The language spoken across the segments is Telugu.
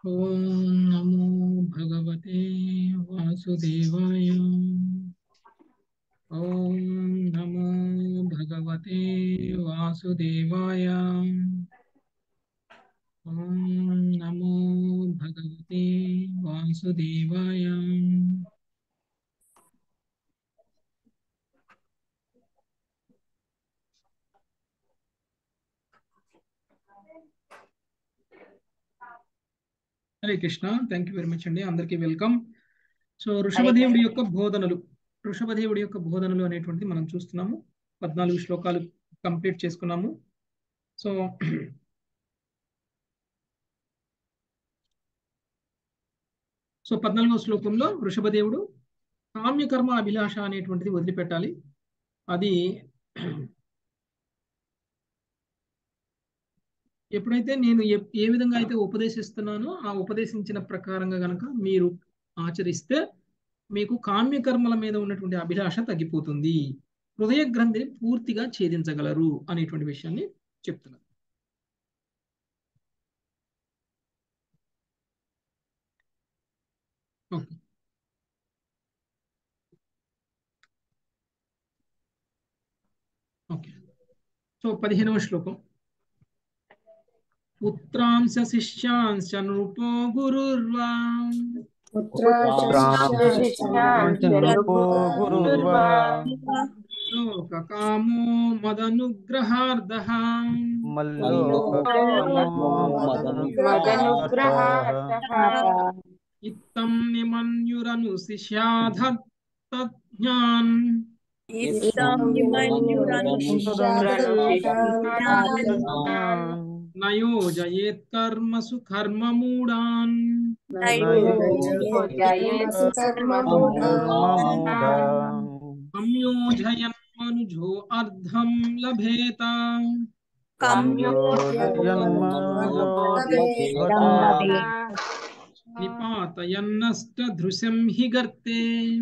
ఓం నమో భగవతే వాసుదేవాయ ఓం నమో భగవతే వాసుదేవాయ ఓం నమో భగవతే వాసుదేవాయ Hare Krishna thank you very much అండి అందరికీ వెల్కమ్ సో ఋషభదేవుడి యొక్క బోధనలు ఋషభదేవుడి యొక్క బోధనలు అనేటువంటిది మనం చూస్తున్నాము పద్నాలుగు శ్లోకాలు కంప్లీట్ చేసుకున్నాము సో సో పద్నాలుగో శ్లోకంలో వృషభదేవుడు కామ్యకర్మ అభిలాష అనేటువంటిది వదిలిపెట్టాలి అది ఎప్పుడైతే నేను ఏ ఏ విధంగా అయితే ఉపదేశిస్తున్నానో ఆ ఉపదేశించిన ప్రకారంగా గనక మీరు ఆచరిస్తే మీకు కామ్యకర్మల మీద ఉన్నటువంటి అభిలాష తగ్గిపోతుంది హృదయ గ్రంథిని పూర్తిగా ఛేదించగలరు అనేటువంటి విషయాన్ని చెప్తున్నారు ఓకే ఓకే సో పదిహేనవ శ్లోకం పుత్రాంశ శిష్యాంశ నృపో గురుర్వా లోకకామో మదనుగ్రహార్థ ఇత్తం నిమన్యురను శిష్యాధత్జ్ఞాన్ నయోజయేత్ కర్మసు కర్మమూఢాన్ సంయోజయన్ మనుజో అర్ధం లభేత నిపాతయన్నష్ట దృశం హి గర్తే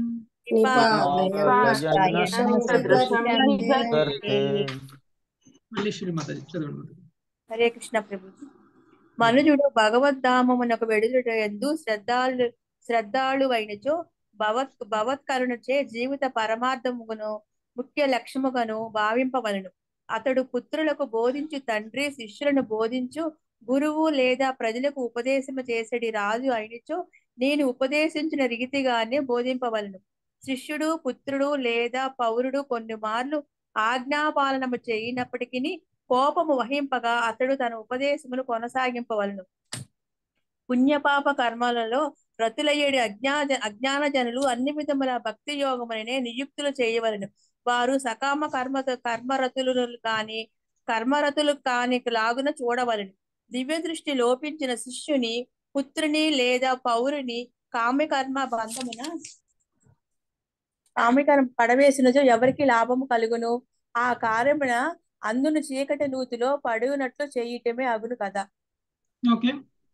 మళ్ళీ శ్రీమాతాజీ చదవండి హరే కృష్ణ ప్రభు మనుజుడు భగవద్ధామమునకు వెడులుట ఎందు శ్రద్ధాళు శ్రద్ధాళు అయినచో భవత్ భవత్కరుణచే జీవిత పరమార్థమును ముఖ్య లక్ష్యముగను భావింపవలను అతడు పుత్రులకు బోధించు తండ్రి శిష్యులను బోధించు గురువు లేదా ప్రజలకు ఉపదేశము చేసేటి రాజు అయినచో నేను ఉపదేశించిన రీతిగానే బోధింపవలను శిష్యుడు పుత్రుడు లేదా పౌరుడు కొన్ని మార్లు ఆజ్ఞాపాలనము చేయనప్పటికీ కోపము వహింపగా అతడు తన ఉపదేశములు కొనసాగింపవలను పుణ్యపాప కర్మలలో రతులయ్యేడి అజ్ఞా అజ్ఞాన జనులు అన్ని విధముల భక్తి యోగములనే నియుక్తులు చేయవలను వారు సకామ కర్మ కర్మరతులు కాని కర్మరతులు కాని లాగున చూడవలను దివ్య దృష్టి లోపించిన శిష్యుని పుత్రుని లేదా పౌరుని కామ్యకర్మ బంధమున కామ్యకర్మ పడవేసినచో ఎవరికి లాభము కలుగును ఆ కార్యమున అందును చీకటి నూతిలో పడునట్లు చేయటమే అగును కదా ఓకే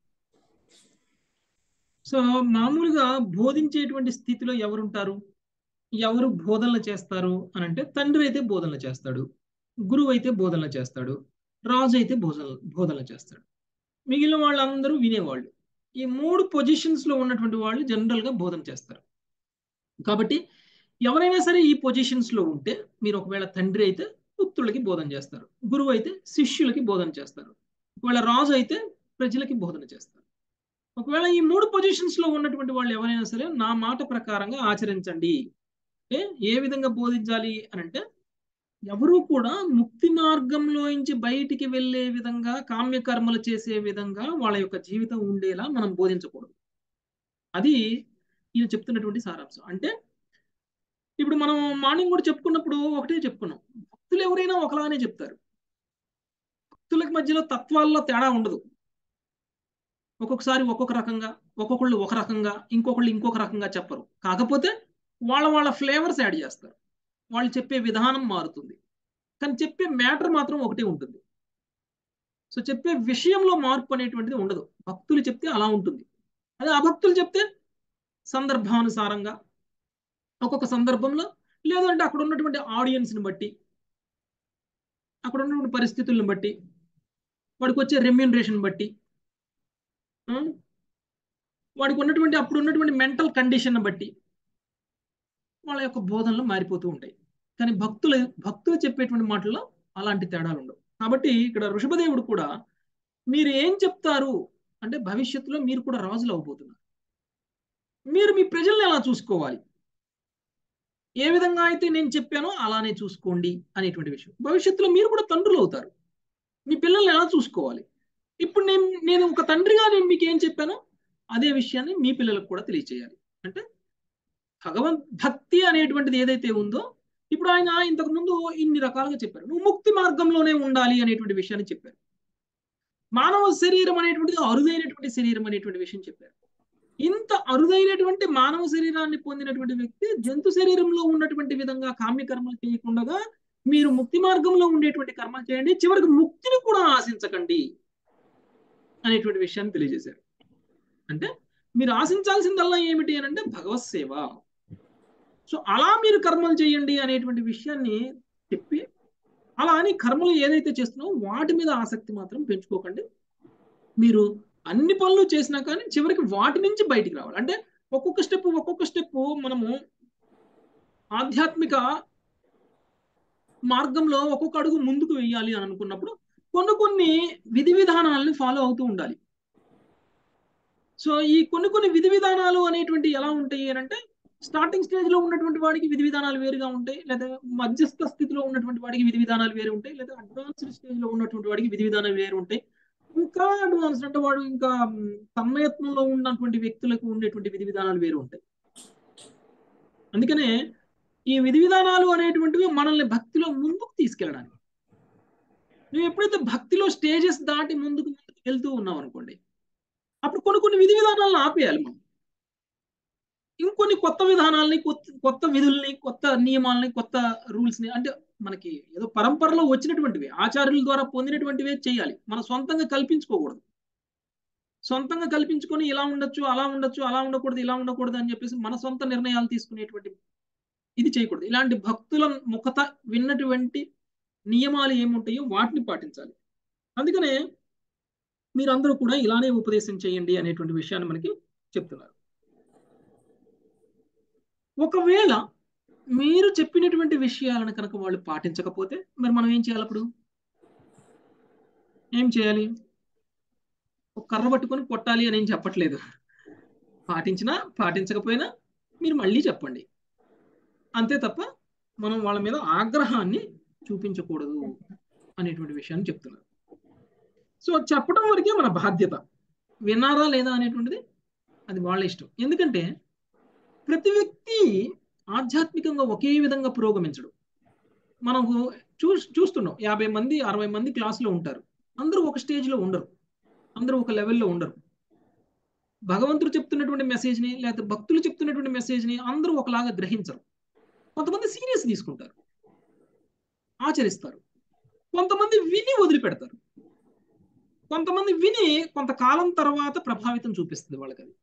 సో మామూలుగా బోధించేటువంటి స్థితిలో ఎవరుంటారు ఎవరు బోధనలు చేస్తారు అని అంటే తండ్రి అయితే బోధనలు చేస్తాడు గురువు అయితే బోధనలు చేస్తాడు రాజు అయితే బోధనలు బోధనలు చేస్తాడు మిగిలిన వాళ్ళందరూ వినేవాళ్ళు ఈ మూడు పొజిషన్స్ లో ఉన్నటువంటి వాళ్ళు జనరల్ గా బోధన చేస్తారు కాబట్టి ఎవరైనా సరే ఈ పొజిషన్స్ లో ఉంటే మీరు ఒకవేళ తండ్రి అయితే పుత్రులకి బోధన చేస్తారు గురువు అయితే శిష్యులకి బోధన చేస్తారు ఒకవేళ రాజు అయితే ప్రజలకి బోధన చేస్తారు ఒకవేళ ఈ మూడు పొజిషన్స్ లో ఉన్నటువంటి వాళ్ళు ఎవరైనా సరే నా మాట ప్రకారంగా ఆచరించండి అంటే ఏ విధంగా బోధించాలి అని అంటే ఎవరు కూడా ముక్తి మార్గంలో నుంచి బయటికి వెళ్ళే విధంగా కామ్యకర్మలు చేసే విధంగా వాళ్ళ యొక్క జీవితం ఉండేలా మనం బోధించకూడదు అది ఈయన చెప్తున్నటువంటి సారాంశం అంటే ఇప్పుడు మనం మార్నింగ్ కూడా చెప్పుకున్నప్పుడు ఒకటే చెప్పుకున్నాం భక్తులు ఎవరైనా ఒకలానే చెప్తారు భక్తులకి మధ్యలో తత్వాల్లో తేడా ఉండదు ఒక్కొక్కసారి ఒక్కొక్క రకంగా ఒక్కొక్కళ్ళు ఒక రకంగా ఇంకొకళ్ళు ఇంకొక రకంగా చెప్పరు కాకపోతే వాళ్ళ వాళ్ళ ఫ్లేవర్స్ యాడ్ చేస్తారు వాళ్ళు చెప్పే విధానం మారుతుంది కానీ చెప్పే మ్యాటర్ మాత్రం ఒకటే ఉంటుంది సో చెప్పే విషయంలో మార్పు అనేటువంటిది ఉండదు భక్తులు చెప్తే అలా ఉంటుంది అదే అభక్తులు చెప్తే సందర్భానుసారంగా ఒక్కొక్క సందర్భంలో లేదంటే అక్కడ ఉన్నటువంటి ఆడియన్స్ని బట్టి అక్కడ ఉన్నటువంటి పరిస్థితులను బట్టి వాడికి వచ్చే రెమ్యూనరేషన్ బట్టి వాడికి ఉన్నటువంటి అప్పుడు ఉన్నటువంటి మెంటల్ కండిషన్ బట్టి వాళ్ళ యొక్క బోధనలు మారిపోతూ ఉంటాయి కానీ భక్తులు భక్తులు చెప్పేటువంటి మాటల్లో అలాంటి తేడాలు ఉండవు కాబట్టి ఇక్కడ ఋషభదేవుడు కూడా మీరు ఏం చెప్తారు అంటే భవిష్యత్తులో మీరు కూడా రాజులు అవబోతున్నారు మీరు మీ ప్రజల్ని ఎలా చూసుకోవాలి ఏ విధంగా అయితే నేను చెప్పానో అలానే చూసుకోండి అనేటువంటి విషయం భవిష్యత్తులో మీరు కూడా తండ్రులు అవుతారు మీ పిల్లల్ని ఎలా చూసుకోవాలి ఇప్పుడు నేను నేను ఒక తండ్రిగా నేను మీకు ఏం చెప్పానో అదే విషయాన్ని మీ పిల్లలకు కూడా తెలియచేయాలి అంటే భగవన్ భక్తి అనేటువంటిది ఏదైతే ఉందో ఇప్పుడు ఆయన ఇంతకు ముందు ఇన్ని రకాలుగా చెప్పారు నువ్వు ముక్తి మార్గంలోనే ఉండాలి అనేటువంటి విషయాన్ని చెప్పారు మానవ శరీరం అనేటువంటిది అరుదైనటువంటి శరీరం అనేటువంటి విషయం చెప్పారు ఇంత అరుదైనటువంటి మానవ శరీరాన్ని పొందినటువంటి వ్యక్తి జంతు శరీరంలో ఉన్నటువంటి విధంగా కామ్య కర్మలు చేయకుండా మీరు ముక్తి మార్గంలో ఉండేటువంటి కర్మలు చేయండి చివరికి ముక్తిని కూడా ఆశించకండి అనేటువంటి విషయాన్ని తెలియజేశారు అంటే మీరు ఆశించాల్సిందల్లా ఏమిటి అని అంటే భగవత్ సేవ సో అలా మీరు కర్మలు చేయండి అనేటువంటి విషయాన్ని చెప్పి అలా అని కర్మలు ఏదైతే చేస్తున్నావో వాటి మీద ఆసక్తి మాత్రం పెంచుకోకండి మీరు అన్ని పనులు చేసినా కానీ చివరికి వాటి నుంచి బయటికి రావాలి అంటే ఒక్కొక్క స్టెప్ ఒక్కొక్క స్టెప్ మనము ఆధ్యాత్మిక మార్గంలో ఒక్కొక్క అడుగు ముందుకు వెయ్యాలి అని అనుకున్నప్పుడు కొన్ని కొన్ని విధి విధానాలను ఫాలో అవుతూ ఉండాలి సో ఈ కొన్ని కొన్ని విధి విధానాలు అనేటువంటి ఎలా ఉంటాయి అని అంటే స్టార్టింగ్ స్టేజ్ లో ఉన్నటువంటి వాడికి విధి విధానాలు వేరుగా ఉంటాయి లేదా మధ్యస్థ స్థితిలో ఉన్నటువంటి వాడికి విధి విధానాలు వేరు ఉంటాయి లేదా అడ్వాన్స్డ్ స్టేజ్ లో ఉన్నటువంటి వాడికి విధి విధానాలు వేరు ఉంటాయి ఇంకా అడ్వాన్స్ అంటే వాడు ఇంకా తన్మయత్నంలో ఉన్నటువంటి వ్యక్తులకు ఉండేటువంటి విధి విధానాలు వేరు ఉంటాయి అందుకనే ఈ విధి విధానాలు అనేటువంటివి మనల్ని భక్తిలో ముందుకు తీసుకెళ్ళడానికి నువ్వు ఎప్పుడైతే భక్తిలో స్టేజెస్ దాటి ముందుకు ముందుకు వెళ్తూ ఉన్నావు అనుకోండి అప్పుడు కొన్ని కొన్ని విధి విధానాలను ఆపేయాలి మనం ఇంకొన్ని కొత్త విధానాలని కొత్త కొత్త విధుల్ని కొత్త నియమాలని కొత్త రూల్స్ ని అంటే మనకి ఏదో పరంపరలో వచ్చినటువంటివి ఆచార్యుల ద్వారా పొందినటువంటివే చేయాలి మన సొంతంగా కల్పించుకోకూడదు సొంతంగా కల్పించుకొని ఇలా ఉండొచ్చు అలా ఉండొచ్చు అలా ఉండకూడదు ఇలా ఉండకూడదు అని చెప్పేసి మన సొంత నిర్ణయాలు తీసుకునేటువంటి ఇది చేయకూడదు ఇలాంటి భక్తుల ముఖత విన్నటువంటి నియమాలు ఏముంటాయో వాటిని పాటించాలి అందుకనే మీరందరూ కూడా ఇలానే ఉపదేశం చేయండి అనేటువంటి విషయాన్ని మనకి చెప్తున్నారు ఒకవేళ మీరు చెప్పినటువంటి విషయాలను కనుక వాళ్ళు పాటించకపోతే మరి మనం ఏం చేయాలి అప్పుడు ఏం చేయాలి ఒక కర్ర పట్టుకొని కొట్టాలి అని ఏం చెప్పట్లేదు పాటించినా పాటించకపోయినా మీరు మళ్ళీ చెప్పండి అంతే తప్ప మనం వాళ్ళ మీద ఆగ్రహాన్ని చూపించకూడదు అనేటువంటి విషయాన్ని చెప్తున్నారు సో చెప్పడం వరకే మన బాధ్యత విన్నారా లేదా అనేటువంటిది అది వాళ్ళ ఇష్టం ఎందుకంటే ప్రతి వ్యక్తి ఆధ్యాత్మికంగా ఒకే విధంగా పురోగమించడు మనకు చూ చూస్తున్నాం యాభై మంది అరవై మంది క్లాసులో ఉంటారు అందరూ ఒక స్టేజ్లో ఉండరు అందరూ ఒక లెవెల్లో ఉండరు భగవంతుడు చెప్తున్నటువంటి మెసేజ్ని లేకపోతే భక్తులు చెప్తున్నటువంటి మెసేజ్ని అందరూ ఒకలాగా గ్రహించరు కొంతమంది సీరియస్ తీసుకుంటారు ఆచరిస్తారు కొంతమంది విని వదిలిపెడతారు కొంతమంది విని కొంతకాలం తర్వాత ప్రభావితం చూపిస్తుంది వాళ్ళకి అది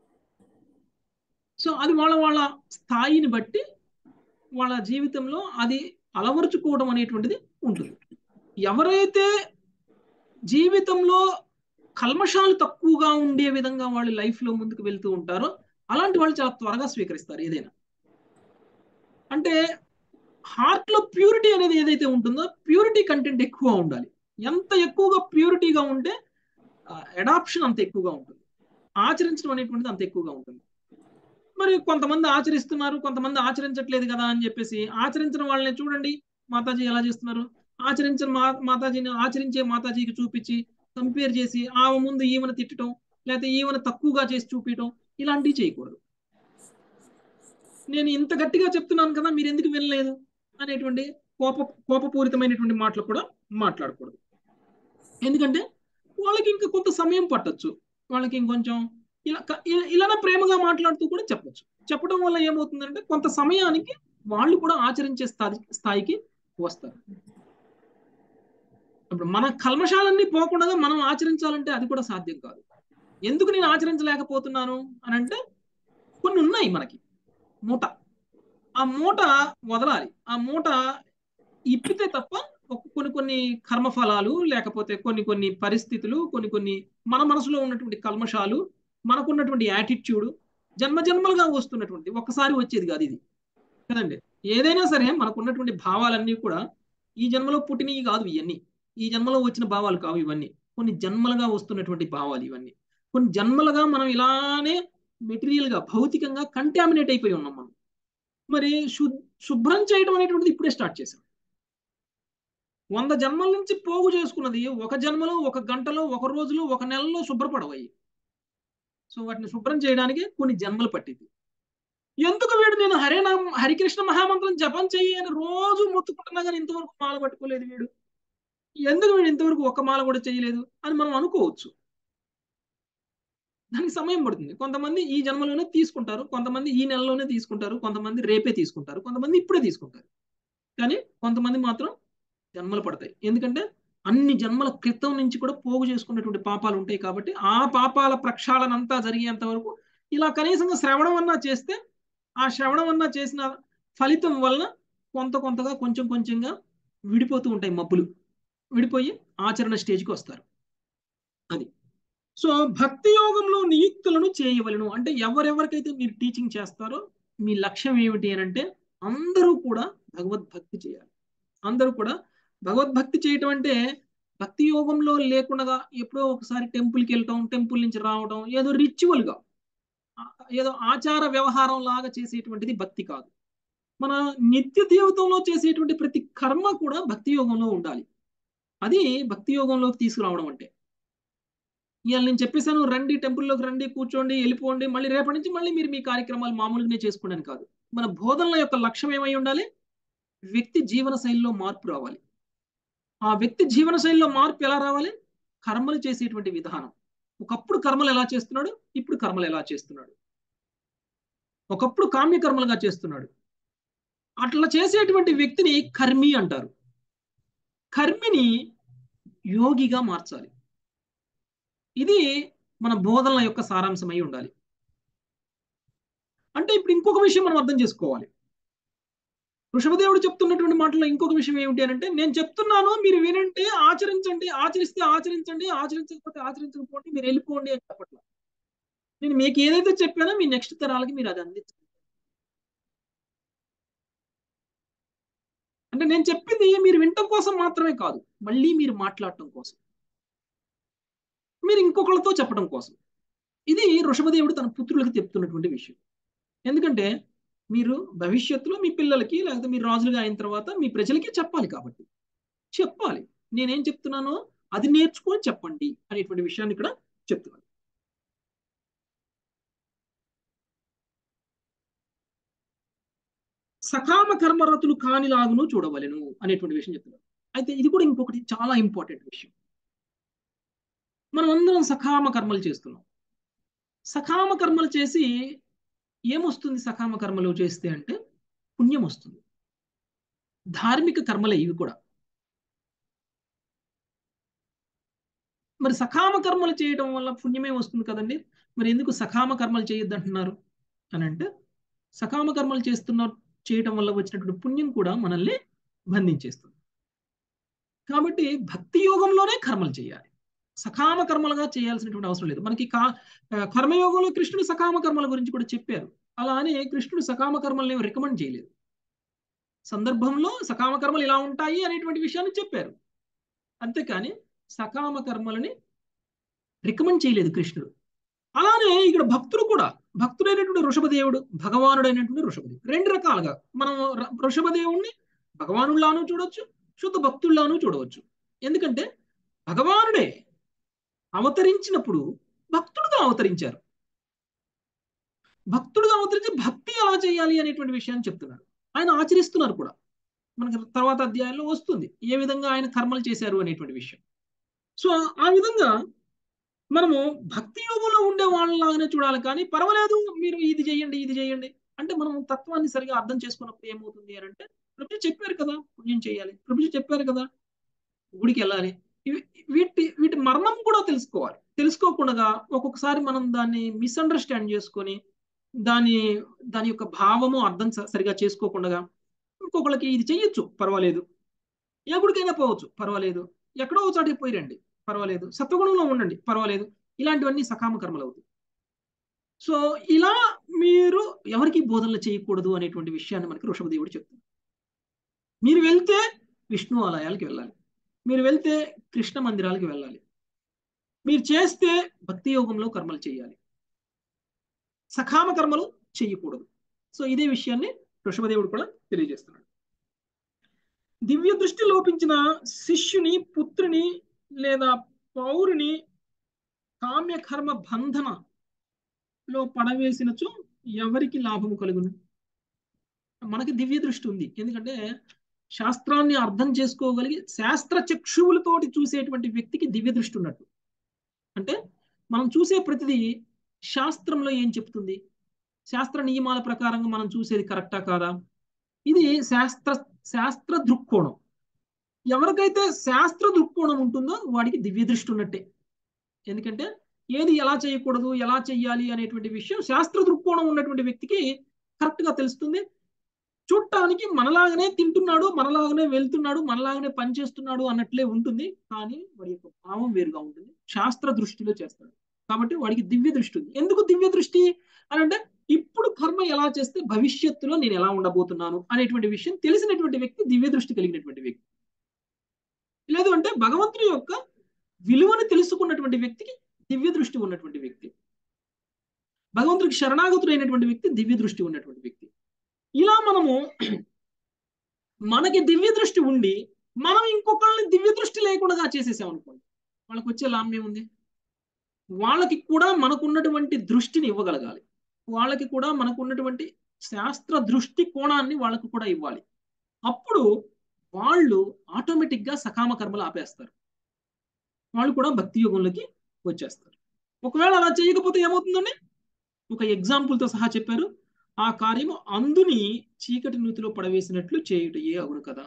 సో అది వాళ్ళ వాళ్ళ స్థాయిని బట్టి వాళ్ళ జీవితంలో అది అలవరుచుకోవడం అనేటువంటిది ఉంటుంది ఎవరైతే జీవితంలో కల్మషాలు తక్కువగా ఉండే విధంగా వాళ్ళు లైఫ్లో ముందుకు వెళ్తూ ఉంటారో అలాంటి వాళ్ళు చాలా త్వరగా స్వీకరిస్తారు ఏదైనా అంటే హార్ట్లో ప్యూరిటీ అనేది ఏదైతే ఉంటుందో ప్యూరిటీ కంటెంట్ ఎక్కువ ఉండాలి ఎంత ఎక్కువగా ప్యూరిటీగా ఉంటే అడాప్షన్ అంత ఎక్కువగా ఉంటుంది ఆచరించడం అనేటువంటిది అంత ఎక్కువగా ఉంటుంది మరి కొంతమంది ఆచరిస్తున్నారు కొంతమంది ఆచరించట్లేదు కదా అని చెప్పేసి ఆచరించిన వాళ్ళని చూడండి మాతాజీ ఎలా చేస్తున్నారు ఆచరించిన మా మాతాజీని ఆచరించే మాతాజీకి చూపించి కంపేర్ చేసి ఆమె ముందు ఈమెను తిట్టడం లేకపోతే ఈమెను తక్కువగా చేసి చూపించడం ఇలాంటివి చేయకూడదు నేను ఇంత గట్టిగా చెప్తున్నాను కదా మీరు ఎందుకు వినలేదు అనేటువంటి కోప కోపపూరితమైనటువంటి మాటలు కూడా మాట్లాడకూడదు ఎందుకంటే వాళ్ళకి ఇంకా కొంత సమయం పట్టొచ్చు వాళ్ళకి ఇంకొంచెం ఇలా ఇలానే ప్రేమగా మాట్లాడుతూ కూడా చెప్పొచ్చు చెప్పడం వల్ల ఏమవుతుందంటే కొంత సమయానికి వాళ్ళు కూడా ఆచరించే స్థాయి స్థాయికి వస్తారు ఇప్పుడు మన కల్మషాలన్నీ పోకుండా మనం ఆచరించాలంటే అది కూడా సాధ్యం కాదు ఎందుకు నేను ఆచరించలేకపోతున్నాను అని అంటే కొన్ని ఉన్నాయి మనకి మూట ఆ మూట వదలాలి ఆ మూట ఇప్పితే తప్ప కొన్ని కొన్ని కర్మఫలాలు లేకపోతే కొన్ని కొన్ని పరిస్థితులు కొన్ని కొన్ని మన మనసులో ఉన్నటువంటి కల్మషాలు మనకున్నటువంటి యాటిట్యూడ్ జన్మ జన్మలుగా వస్తున్నటువంటి ఒక్కసారి వచ్చేది కాదు ఇది కదండి ఏదైనా సరే మనకున్నటువంటి భావాలన్నీ కూడా ఈ జన్మలో పుట్టినవి కాదు ఇవన్నీ ఈ జన్మలో వచ్చిన భావాలు కావు ఇవన్నీ కొన్ని జన్మలుగా వస్తున్నటువంటి భావాలు ఇవన్నీ కొన్ని జన్మలుగా మనం ఇలానే మెటీరియల్ గా భౌతికంగా కంటామినేట్ అయిపోయి ఉన్నాం మనం మరి శు శుభ్రం చేయడం అనేటువంటిది ఇప్పుడే స్టార్ట్ చేశాం వంద జన్మల నుంచి పోగు చేసుకున్నది ఒక జన్మలో ఒక గంటలో ఒక రోజులో ఒక నెలలో శుభ్రపడవయ్యి సో వాటిని శుభ్రం చేయడానికి కొన్ని జన్మలు పట్టింది ఎందుకు వీడు నేను హరినామ హరికృష్ణ మహామంత్రం జపం చెయ్యి అని రోజు మొత్తుకుంటున్నా కానీ ఇంతవరకు మాల పట్టుకోలేదు వీడు ఎందుకు వీడు ఇంతవరకు ఒక్క మాల కూడా చేయలేదు అని మనం అనుకోవచ్చు దానికి సమయం పడుతుంది కొంతమంది ఈ జన్మలోనే తీసుకుంటారు కొంతమంది ఈ నెలలోనే తీసుకుంటారు కొంతమంది రేపే తీసుకుంటారు కొంతమంది ఇప్పుడే తీసుకుంటారు కానీ కొంతమంది మాత్రం జన్మలు పడతాయి ఎందుకంటే అన్ని జన్మల క్రితం నుంచి కూడా పోగు చేసుకున్నటువంటి పాపాలు ఉంటాయి కాబట్టి ఆ పాపాల ప్రక్షాళన అంతా జరిగేంత వరకు ఇలా కనీసంగా శ్రవణం అన్నా చేస్తే ఆ శ్రవణం అన్నా చేసిన ఫలితం వలన కొంత కొంతగా కొంచెం కొంచెంగా విడిపోతూ ఉంటాయి మబ్బులు విడిపోయి ఆచరణ స్టేజ్కి వస్తారు అది సో భక్తి యోగంలో నియుక్తులను చేయవలను అంటే ఎవరెవరికైతే మీరు టీచింగ్ చేస్తారో మీ లక్ష్యం ఏమిటి అని అంటే అందరూ కూడా భగవద్భక్తి చేయాలి అందరూ కూడా భగవద్భక్తి చేయటం అంటే భక్తి యోగంలో లేకుండా ఎప్పుడో ఒకసారి టెంపుల్కి వెళ్ళటం టెంపుల్ నుంచి రావడం ఏదో రిచువల్గా ఏదో ఆచార వ్యవహారం లాగా చేసేటువంటిది భక్తి కాదు మన నిత్య జీవితంలో చేసేటువంటి ప్రతి కర్మ కూడా భక్తి యోగంలో ఉండాలి అది భక్తి యోగంలోకి తీసుకురావడం అంటే ఇవాళ నేను చెప్పేశాను రండి టెంపుల్లోకి రండి కూర్చోండి వెళ్ళిపోండి మళ్ళీ రేపటి నుంచి మళ్ళీ మీరు మీ కార్యక్రమాలు మామూలుగానే చేసుకోండి కాదు మన బోధనల యొక్క లక్ష్యం ఏమై ఉండాలి వ్యక్తి జీవన శైలిలో మార్పు రావాలి ఆ వ్యక్తి జీవన శైలిలో మార్పు ఎలా రావాలి కర్మలు చేసేటువంటి విధానం ఒకప్పుడు కర్మలు ఎలా చేస్తున్నాడు ఇప్పుడు కర్మలు ఎలా చేస్తున్నాడు ఒకప్పుడు కామ్య కర్మలుగా చేస్తున్నాడు అట్లా చేసేటువంటి వ్యక్తిని కర్మి అంటారు కర్మిని యోగిగా మార్చాలి ఇది మన బోధనల యొక్క సారాంశమై ఉండాలి అంటే ఇప్పుడు ఇంకొక విషయం మనం అర్థం చేసుకోవాలి వృషభదేవుడు చెప్తున్నటువంటి మాటలో ఇంకొక విషయం ఏమిటి అని అంటే నేను చెప్తున్నాను మీరు వినంటే ఆచరించండి ఆచరిస్తే ఆచరించండి ఆచరించకపోతే ఆచరించకపోండి మీరు వెళ్ళిపోండి అని చెప్పట్లా నేను మీకు ఏదైతే చెప్పానో మీ నెక్స్ట్ తరాలకి మీరు అది అందించండి అంటే నేను చెప్పింది మీరు వినటం కోసం మాత్రమే కాదు మళ్ళీ మీరు మాట్లాడటం కోసం మీరు ఇంకొకళ్ళతో చెప్పడం కోసం ఇది ఋషభదేవుడు తన పుత్రులకు చెప్తున్నటువంటి విషయం ఎందుకంటే మీరు భవిష్యత్తులో మీ పిల్లలకి లేకపోతే మీరు రాజులుగా అయిన తర్వాత మీ ప్రజలకి చెప్పాలి కాబట్టి చెప్పాలి నేనేం చెప్తున్నానో అది నేర్చుకొని చెప్పండి అనేటువంటి విషయాన్ని ఇక్కడ చెప్తున్నాను సకామ కర్మరతులు కానిలాగును చూడవలెను అనేటువంటి విషయం చెప్తున్నాను అయితే ఇది కూడా ఇంకొకటి చాలా ఇంపార్టెంట్ విషయం మనం అందరం సకామ కర్మలు చేస్తున్నాం సకామ కర్మలు చేసి ఏమొస్తుంది సకామ కర్మలు చేస్తే అంటే పుణ్యం వస్తుంది ధార్మిక కర్మలే ఇవి కూడా మరి సకామ కర్మలు చేయడం వల్ల పుణ్యమే వస్తుంది కదండి మరి ఎందుకు సకామ కర్మలు చేయొద్దు అంటున్నారు అని అంటే సకామ కర్మలు చేస్తున్న చేయటం వల్ల వచ్చినటువంటి పుణ్యం కూడా మనల్ని బంధించేస్తుంది కాబట్టి భక్తి యోగంలోనే కర్మలు చేయాలి సకామ కర్మలుగా చేయాల్సినటువంటి అవసరం లేదు మనకి కా కర్మయోగంలో కృష్ణుడు సకామ కర్మల గురించి కూడా చెప్పారు అలా అని కృష్ణుడు సకామ కర్మల్ని రికమెండ్ చేయలేదు సందర్భంలో సకామ కర్మలు ఇలా ఉంటాయి అనేటువంటి విషయాన్ని చెప్పారు అంతేకాని సకామ కర్మలని రికమెండ్ చేయలేదు కృష్ణుడు అలానే ఇక్కడ భక్తుడు కూడా భక్తుడైనటువంటి ఋషభదేవుడు భగవానుడైనటువంటి ఋషభదేవుడు రెండు రకాలుగా మనం ఋషభదేవుణ్ణి భగవానుల్లాను చూడొచ్చు శుద్ధ భక్తుల్లాను చూడవచ్చు ఎందుకంటే భగవానుడే అవతరించినప్పుడు భక్తుడుగా అవతరించారు భక్తుడుగా అవతరించి భక్తి ఎలా చేయాలి అనేటువంటి విషయాన్ని చెప్తున్నారు ఆయన ఆచరిస్తున్నారు కూడా మనకి తర్వాత అధ్యాయంలో వస్తుంది ఏ విధంగా ఆయన కర్మలు చేశారు అనేటువంటి విషయం సో ఆ విధంగా మనము భక్తి యోగంలో ఉండే వాళ్ళలాగానే చూడాలి కానీ పర్వాలేదు మీరు ఇది చేయండి ఇది చేయండి అంటే మనం తత్వాన్ని సరిగా అర్థం చేసుకున్నప్పుడు ఏమవుతుంది అని అంటే ప్రభుజీ చెప్పారు కదా పుణ్యం చేయాలి ప్రభుజీ చెప్పారు కదా గుడికి వెళ్ళాలి వీటి వీటి మర్మం కూడా తెలుసుకోవాలి తెలుసుకోకుండా ఒక్కొక్కసారి మనం దాన్ని మిస్అండర్స్టాండ్ చేసుకొని దాని దాని యొక్క భావము అర్థం సరిగా చేసుకోకుండా ఇంకొకళ్ళకి ఇది చెయ్యొచ్చు పర్వాలేదు ఏ గుడికైనా పోవచ్చు పర్వాలేదు ఎక్కడో చాటికి పోయి రండి పర్వాలేదు సత్వగుణంలో ఉండండి పర్వాలేదు ఇలాంటివన్నీ సకామ కర్మలు అవుతాయి సో ఇలా మీరు ఎవరికి బోధనలు చేయకూడదు అనేటువంటి విషయాన్ని మనకి ఋషభదేవుడు చెప్తారు మీరు వెళ్తే విష్ణు ఆలయాలకు వెళ్ళాలి మీరు వెళ్తే కృష్ణ మందిరాలకు వెళ్ళాలి మీరు చేస్తే భక్తి యోగంలో కర్మలు చేయాలి సకామ కర్మలు చేయకూడదు సో ఇదే విషయాన్ని ఋషభదేవుడు కూడా తెలియజేస్తున్నాడు దివ్య దృష్టి లోపించిన శిష్యుని పుత్రుని లేదా పౌరుని కామ్య కర్మ బంధన లో పడవేసినచో ఎవరికి లాభము కలుగును మనకి దివ్య దృష్టి ఉంది ఎందుకంటే శాస్త్రాన్ని అర్థం చేసుకోగలిగి శాస్త్ర చక్షువులతోటి చూసేటువంటి వ్యక్తికి దివ్య దృష్టి ఉన్నట్టు అంటే మనం చూసే ప్రతిదీ శాస్త్రంలో ఏం చెప్తుంది శాస్త్ర నియమాల ప్రకారంగా మనం చూసేది కరెక్టా కాదా ఇది శాస్త్ర శాస్త్ర దృక్కోణం ఎవరికైతే శాస్త్ర దృక్కోణం ఉంటుందో వాడికి దివ్య దృష్టి ఉన్నట్టే ఎందుకంటే ఏది ఎలా చేయకూడదు ఎలా చెయ్యాలి అనేటువంటి విషయం శాస్త్ర దృక్కోణం ఉన్నటువంటి వ్యక్తికి కరెక్ట్ గా తెలుస్తుంది చూడటానికి మనలాగానే తింటున్నాడు మనలాగానే వెళ్తున్నాడు మనలాగానే పనిచేస్తున్నాడు అన్నట్లే ఉంటుంది కానీ వాడి యొక్క భావం వేరుగా ఉంటుంది శాస్త్ర దృష్టిలో చేస్తాడు కాబట్టి వాడికి దివ్య దృష్టి ఉంది ఎందుకు దివ్య దృష్టి అని అంటే ఇప్పుడు కర్మ ఎలా చేస్తే భవిష్యత్తులో నేను ఎలా ఉండబోతున్నాను అనేటువంటి విషయం తెలిసినటువంటి వ్యక్తి దివ్య దృష్టి కలిగినటువంటి వ్యక్తి లేదు అంటే భగవంతుని యొక్క విలువను తెలుసుకున్నటువంటి వ్యక్తికి దివ్య దృష్టి ఉన్నటువంటి వ్యక్తి భగవంతుడికి శరణాగతుడైనటువంటి వ్యక్తి దివ్య దృష్టి ఉన్నటువంటి వ్యక్తి ఇలా మనము మనకి దివ్య దృష్టి ఉండి మనం ఇంకొకళ్ళని దివ్య దృష్టి లేకుండా చేసేసాం అనుకోండి వాళ్ళకి వచ్చే లాభం ఏముంది వాళ్ళకి కూడా మనకున్నటువంటి దృష్టిని ఇవ్వగలగాలి వాళ్ళకి కూడా మనకున్నటువంటి శాస్త్ర దృష్టి కోణాన్ని వాళ్ళకు కూడా ఇవ్వాలి అప్పుడు వాళ్ళు ఆటోమేటిక్గా సకామ కర్మలు ఆపేస్తారు వాళ్ళు కూడా భక్తి యుగంలోకి వచ్చేస్తారు ఒకవేళ అలా చేయకపోతే ఏమవుతుందండి ఒక ఎగ్జాంపుల్తో సహా చెప్పారు ఆ కార్యము అందుని చీకటి నూతిలో పడవేసినట్లు చేయుటయే అవును కదా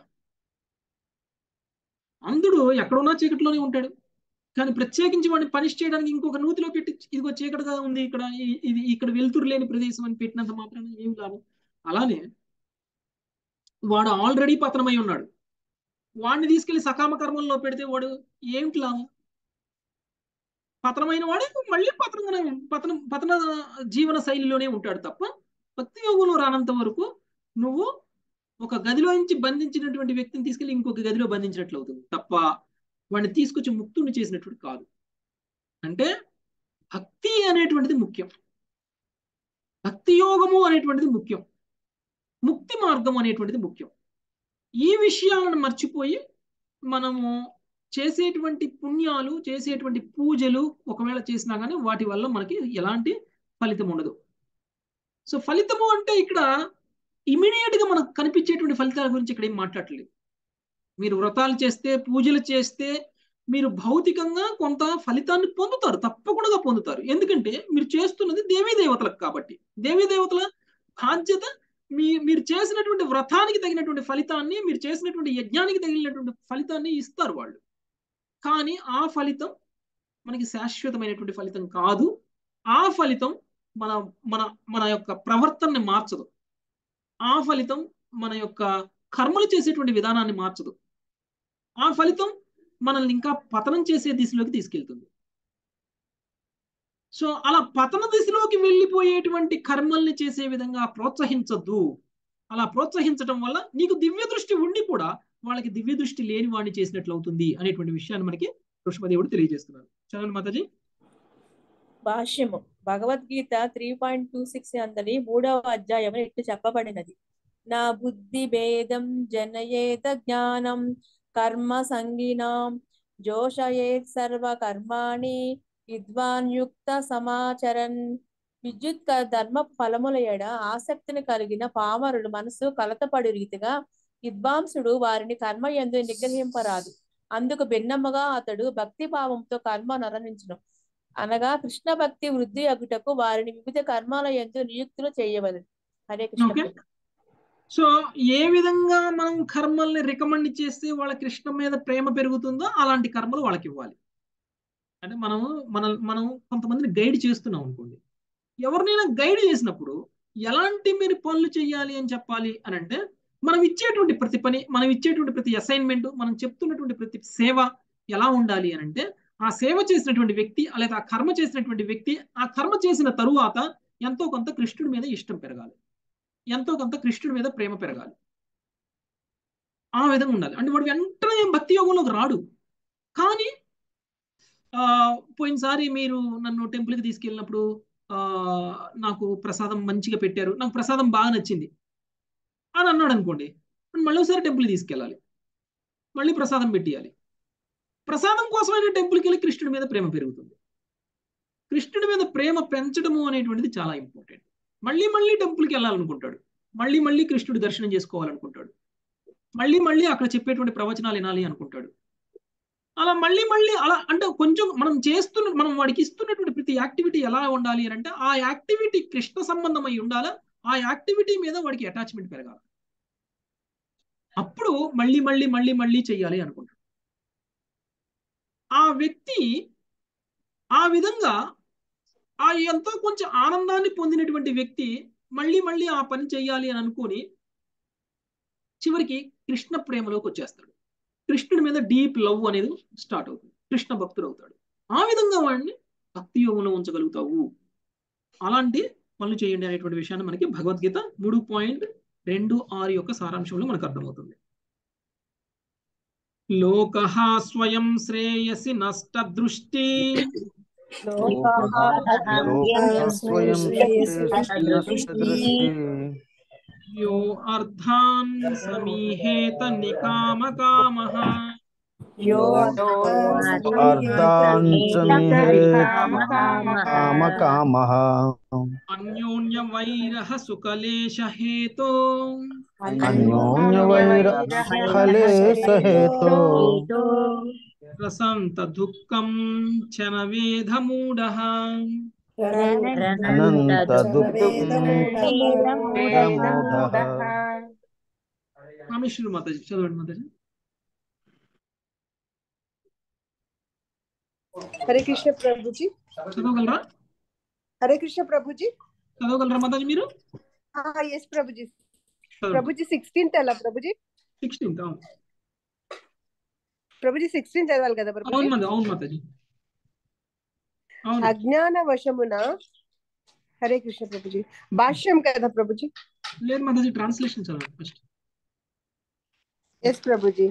అందుడు ఎక్కడున్నా చీకటిలోనే ఉంటాడు కానీ ప్రత్యేకించి వాడిని పనిష్ చేయడానికి ఇంకొక నూతిలో పెట్టి ఇదిగో చీకటిగా ఉంది ఇక్కడ ఇది ఇక్కడ వెలుతురు లేని ప్రదేశం అని పెట్టినంత మాత్రాన ఏం లాభం అలానే వాడు ఆల్రెడీ పతనమై ఉన్నాడు వాడిని తీసుకెళ్లి సకామ కర్మంలో పెడితే వాడు ఏమిటి లాభం పతనమైన వాడే మళ్ళీ పతనంగానే పతనం పతన జీవన శైలిలోనే ఉంటాడు తప్ప భక్తి యోగంలో రానంత వరకు నువ్వు ఒక గదిలో నుంచి బంధించినటువంటి వ్యక్తిని తీసుకెళ్లి ఇంకొక గదిలో బంధించినట్లు అవుతుంది తప్ప వాడిని తీసుకొచ్చి ముక్తుని చేసినటువంటి కాదు అంటే భక్తి అనేటువంటిది ముఖ్యం భక్తి యోగము అనేటువంటిది ముఖ్యం ముక్తి మార్గం అనేటువంటిది ముఖ్యం ఈ విషయాలను మర్చిపోయి మనము చేసేటువంటి పుణ్యాలు చేసేటువంటి పూజలు ఒకవేళ చేసినా కానీ వాటి వల్ల మనకి ఎలాంటి ఫలితం ఉండదు సో ఫలితము అంటే ఇక్కడ ఇమీడియట్ గా మనకు కనిపించేటువంటి ఫలితాల గురించి ఇక్కడ ఏం మాట్లాడలేదు మీరు వ్రతాలు చేస్తే పూజలు చేస్తే మీరు భౌతికంగా కొంత ఫలితాన్ని పొందుతారు తప్పకుండా పొందుతారు ఎందుకంటే మీరు చేస్తున్నది దేవీ దేవతలకు కాబట్టి దేవీ దేవతల బాధ్యత మీ మీరు చేసినటువంటి వ్రతానికి తగినటువంటి ఫలితాన్ని మీరు చేసినటువంటి యజ్ఞానికి తగినటువంటి ఫలితాన్ని ఇస్తారు వాళ్ళు కానీ ఆ ఫలితం మనకి శాశ్వతమైనటువంటి ఫలితం కాదు ఆ ఫలితం మన మన మన యొక్క ప్రవర్తనని మార్చదు ఆ ఫలితం మన యొక్క కర్మలు చేసేటువంటి విధానాన్ని మార్చదు ఆ ఫలితం మనల్ని ఇంకా పతనం చేసే దిశలోకి తీసుకెళ్తుంది సో అలా పతన దిశలోకి వెళ్ళిపోయేటువంటి కర్మల్ని చేసే విధంగా ప్రోత్సహించద్దు అలా ప్రోత్సహించడం వల్ల నీకు దివ్య దృష్టి ఉండి కూడా వాళ్ళకి దివ్య దృష్టి లేని వాడిని చేసినట్లు అవుతుంది అనేటువంటి విషయాన్ని మనకి ఋషభదేవుడు తెలియజేస్తున్నారు చదవండి మాతాజీ భాష్యము Bhagavad Gita three point two six అందని మూడవ అధ్యాయం ఇట్లు చెప్పబడినది నా బుద్ధి భేదం జనయేత జ్ఞానం కర్మ సంగినాం జోషయేత్ సర్వ కర్మాణి విద్వాన్ యుక్త సమాచరన్ విద్యుత్ ధర్మ ఫలముల ఎడ ఆసక్తిని కలిగిన పామరులు మనసు కలతపడి రీతిగా విద్వాంసుడు వారిని కర్మ ఎందు నిగ్రహింపరాదు అందుకు భిన్నముగా అతడు భక్తి భావంతో కర్మ నరణించును అనగా కృష్ణ భక్తి వృద్ధి అగుటకు వారిని వివిధ కర్మాల ఎందు నియుక్తులు చేయవలెను హరే కృష్ణ ఓకే సో ఏ విధంగా మనం కర్మల్ని రికమెండ్ చేస్తే వాళ్ళ కృష్ణ మీద ప్రేమ పెరుగుతుందో అలాంటి కర్మలు వాళ్ళకి ఇవ్వాలి అంటే మనము మన మనం కొంతమందిని గైడ్ చేస్తున్నాం అనుకోండి ఎవరినైనా గైడ్ చేసినప్పుడు ఎలాంటి మీరు పనులు చేయాలి అని చెప్పాలి అని అంటే మనం ఇచ్చేటువంటి ప్రతి పని మనం ఇచ్చేటువంటి ప్రతి అసైన్మెంట్ మనం చెప్తున్నటువంటి ప్రతి సేవ ఎలా ఉండాలి అని అంటే ఆ సేవ చేసినటువంటి వ్యక్తి లేదా ఆ కర్మ చేసినటువంటి వ్యక్తి ఆ కర్మ చేసిన తరువాత ఎంతో కొంత కృష్ణుడి మీద ఇష్టం పెరగాలి ఎంతో కొంత కృష్ణుడి మీద ప్రేమ పెరగాలి ఆ విధంగా ఉండాలి అంటే వాడు వెంటనే ఏం భక్తి యోగంలోకి రాడు కానీ ఆ పోయినసారి మీరు నన్ను టెంపుల్కి తీసుకెళ్ళినప్పుడు ఆ నాకు ప్రసాదం మంచిగా పెట్టారు నాకు ప్రసాదం బాగా నచ్చింది అని అన్నాడు అనుకోండి మళ్ళీ ఒకసారి టెంపుల్ తీసుకెళ్ళాలి మళ్ళీ ప్రసాదం పెట్టియాలి ప్రసాదం కోసమైన టెంపుల్కి వెళ్ళి కృష్ణుడి మీద ప్రేమ పెరుగుతుంది కృష్ణుడి మీద ప్రేమ పెంచడము అనేటువంటిది చాలా ఇంపార్టెంట్ మళ్ళీ మళ్ళీ టెంపుల్కి వెళ్ళాలనుకుంటాడు మళ్ళీ మళ్ళీ కృష్ణుడి దర్శనం చేసుకోవాలనుకుంటాడు మళ్ళీ మళ్ళీ అక్కడ చెప్పేటువంటి ప్రవచనాలు వినాలి అనుకుంటాడు అలా మళ్ళీ మళ్ళీ అలా అంటే కొంచెం మనం చేస్తున్న మనం వాడికి ఇస్తున్నటువంటి ప్రతి యాక్టివిటీ ఎలా ఉండాలి అని అంటే ఆ యాక్టివిటీ కృష్ణ సంబంధం అయి ఉండాలా ఆ యాక్టివిటీ మీద వాడికి అటాచ్మెంట్ పెరగాలి అప్పుడు మళ్ళీ మళ్ళీ మళ్ళీ మళ్ళీ చెయ్యాలి అనుకుంటాడు ఆ వ్యక్తి ఆ విధంగా ఆ ఎంతో కొంచెం ఆనందాన్ని పొందినటువంటి వ్యక్తి మళ్ళీ మళ్ళీ ఆ పని చెయ్యాలి అని అనుకొని చివరికి కృష్ణ ప్రేమలోకి వచ్చేస్తాడు కృష్ణుడి మీద డీప్ లవ్ అనేది స్టార్ట్ అవుతుంది కృష్ణ భక్తుడు అవుతాడు ఆ విధంగా వాడిని భక్తి యోగంలో ఉంచగలుగుతావు అలాంటి పనులు చేయండి అనేటువంటి విషయాన్ని మనకి భగవద్గీత మూడు పాయింట్ రెండు ఆరు యొక్క సారాంశంలో మనకు అర్థమవుతుంది లోక స్వయం శ్రేయసి నష్ట దృష్టి యో అర్థాన్ సమీహేత నికామ కామ కామకామః అన్యోన్య వైర సుకలేశ హేతో అన్యోన్యవైర కలేశహేతో రసంత దుఃఖం చనవేధ మూఢ అనంత రామేశ్వరు మాతాజీ చదవండి మాతాజీ హరే కృష్ణ ప్రభుజీ చదవగలరా హరే కృష్ణ ప్రభుజీ చదవగలరా మాతాజీ మీరు ఎస్ ప్రభుజీ ప్రభుజీ సిక్స్టీన్త్ అలా ప్రభుజీ సిక్స్టీన్త్ అవును ప్రభుజీ సిక్స్టీన్ చదవాలి కదా అవును ప్రభుజీ మాత అవును మాతాజీ అవును అజ్ఞాన వశమున హరే కృష్ణ ప్రభుజీ భాష్యం కదా ప్రభుజీ లేదు మాతాజీ ట్రాన్స్లేషన్ చదవండి ఫస్ట్ ఎస్ ప్రభుజీ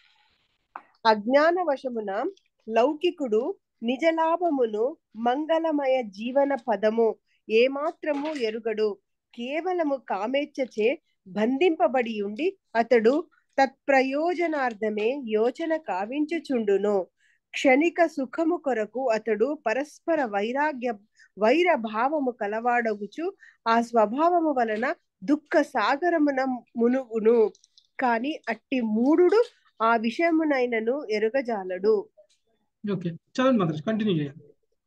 అజ్ఞాన వశమున లౌకికుడు నిజ లాభమును మంగళమయ జీవన పదము ఏమాత్రము ఎరుగడు కేవలము కామేచ్ఛచే బంధింపబడి ఉండి అతడు తత్ప్రయోజనార్థమే యోచన కావించుచుండును క్షణిక సుఖము కొరకు అతడు పరస్పర వైరాగ్య వైర భావము కలవాడగుచు ఆ స్వభావము వలన దుఃఖ సాగరమున మునుగును కాని అట్టి మూడుడు ఆ విషయమునైనను ఎరుగజాలడు ఓకే చదవండి మాతాజీ కంటిన్యూ చేయండి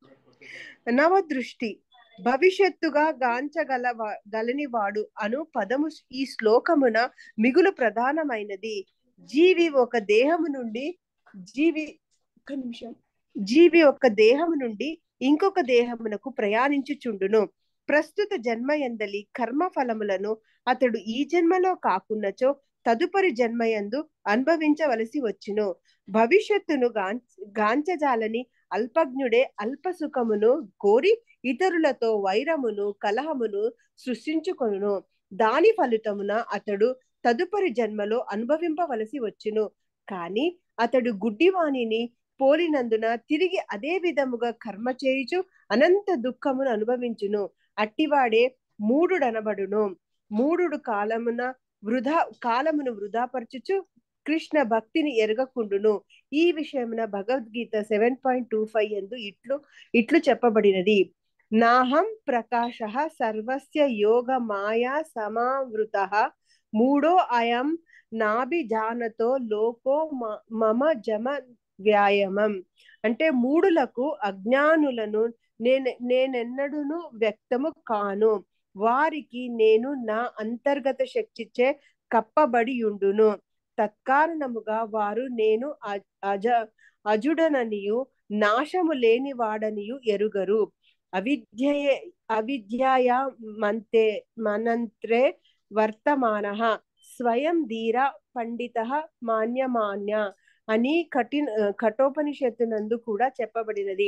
నవదృష్టి భవిష్యత్తుగా గాంచగల గలనివాడు అను పదము ఈ శ్లోకమున మిగులు ప్రధానమైనది జీవి ఒక దేహము నుండి జీవి ఒక్క నిమిషం జీవి ఒక దేహము నుండి ఇంకొక దేహమునకు ప్రయాణించుచుండును ప్రస్తుత జన్మ ఎందలి కర్మ ఫలములను అతడు ఈ జన్మలో కాకున్నచో తదుపరి జన్మయందు అనుభవించవలసి వచ్చును భవిష్యత్తును గాంచ గాంచజాలని అల్పజ్ఞుడే అల్ప సుఖమును కోరి ఇతరులతో వైరమును కలహమును సృష్టించుకొనును దాని ఫలితమున అతడు తదుపరి జన్మలో అనుభవింపవలసి వచ్చును కాని అతడు గుడ్డివాణిని పోలినందున తిరిగి అదే విధముగా కర్మ చేయుచు అనంత దుఃఖమును అనుభవించును అట్టివాడే మూడుడనబడును మూడుడు కాలమున వృధా కాలమును వృధాపరచుచు కృష్ణ భక్తిని ఎరగకుండును ఈ విషయమున Bhagavad Gita seven point two five ఎందు ఇట్లు ఇట్లు చెప్పబడినది నాహం ప్రకాశ సర్వస్య యోగ మాయా సమావృత మూడో అయం నాభిజానతో లోకో మమ జమ వ్యాయామం అంటే మూడులకు అజ్ఞానులను నేను నేనెన్నడును వ్యక్తము కాను వారికి నేను నా అంతర్గత శక్తిచే కప్పబడి ఉండును తత్కారణముగా వారు నేను అజ అజుడననియు నాశము లేని వాడనియు ఎరుగరు అవిద్య అవిద్యాయ మంతే మనంత్రే వర్తమాన స్వయం ధీర పండిత మాన్యమాన్య అని కఠిన కఠోపనిషత్తునందు కూడా చెప్పబడినది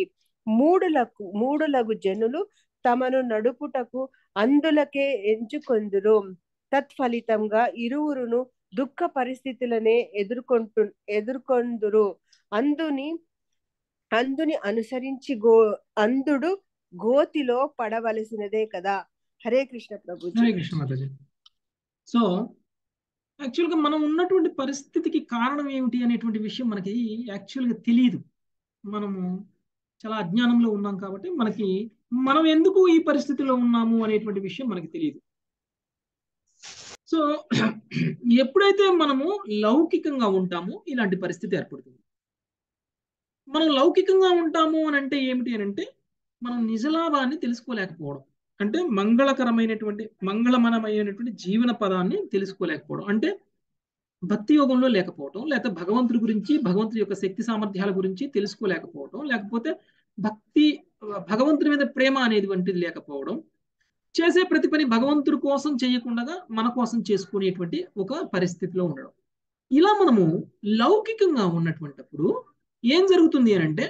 మూడులకు మూడులగు జనులు తమను నడుపుటకు అందులకే ఎంచుకొందురు తత్ఫలితంగా ఇరువురును దుఃఖ పరిస్థితులనే ఎదుర్కొంటు ఎదుర్కొందురు అందుని అందుని అనుసరించి గో అందుడు గోతిలో పడవలసినదే కదా హరే కృష్ణ ప్రభుజీ హరే కృష్ణ మాతాజీ సో యాక్చువల్గా మనం ఉన్నటువంటి పరిస్థితికి కారణం ఏమిటి అనేటువంటి విషయం మనకి యాక్చువల్గా తెలియదు మనము చాలా అజ్ఞానంలో ఉన్నాం కాబట్టి మనకి మనం ఎందుకు ఈ పరిస్థితిలో ఉన్నాము అనేటువంటి విషయం మనకి తెలియదు సో ఎప్పుడైతే మనము లౌకికంగా ఉంటామో ఇలాంటి పరిస్థితి ఏర్పడుతుంది మనం లౌకికంగా ఉంటాము అని అంటే ఏమిటి అని అంటే మనం నిజలాభాన్ని తెలుసుకోలేకపోవడం అంటే మంగళకరమైనటువంటి మంగళమనమైనటువంటి జీవన పదాన్ని తెలుసుకోలేకపోవడం అంటే భక్తి యోగంలో లేకపోవడం లేకపోతే భగవంతుడి గురించి భగవంతుడి యొక్క శక్తి సామర్థ్యాల గురించి తెలుసుకోలేకపోవడం లేకపోతే భక్తి భగవంతుడి మీద ప్రేమ అనేది వంటిది లేకపోవడం చేసే ప్రతి పని భగవంతుడి కోసం చేయకుండా మన కోసం చేసుకునేటువంటి ఒక పరిస్థితిలో ఉండడం ఇలా మనము లౌకికంగా ఉన్నటువంటిప్పుడు ఏం జరుగుతుంది అని అంటే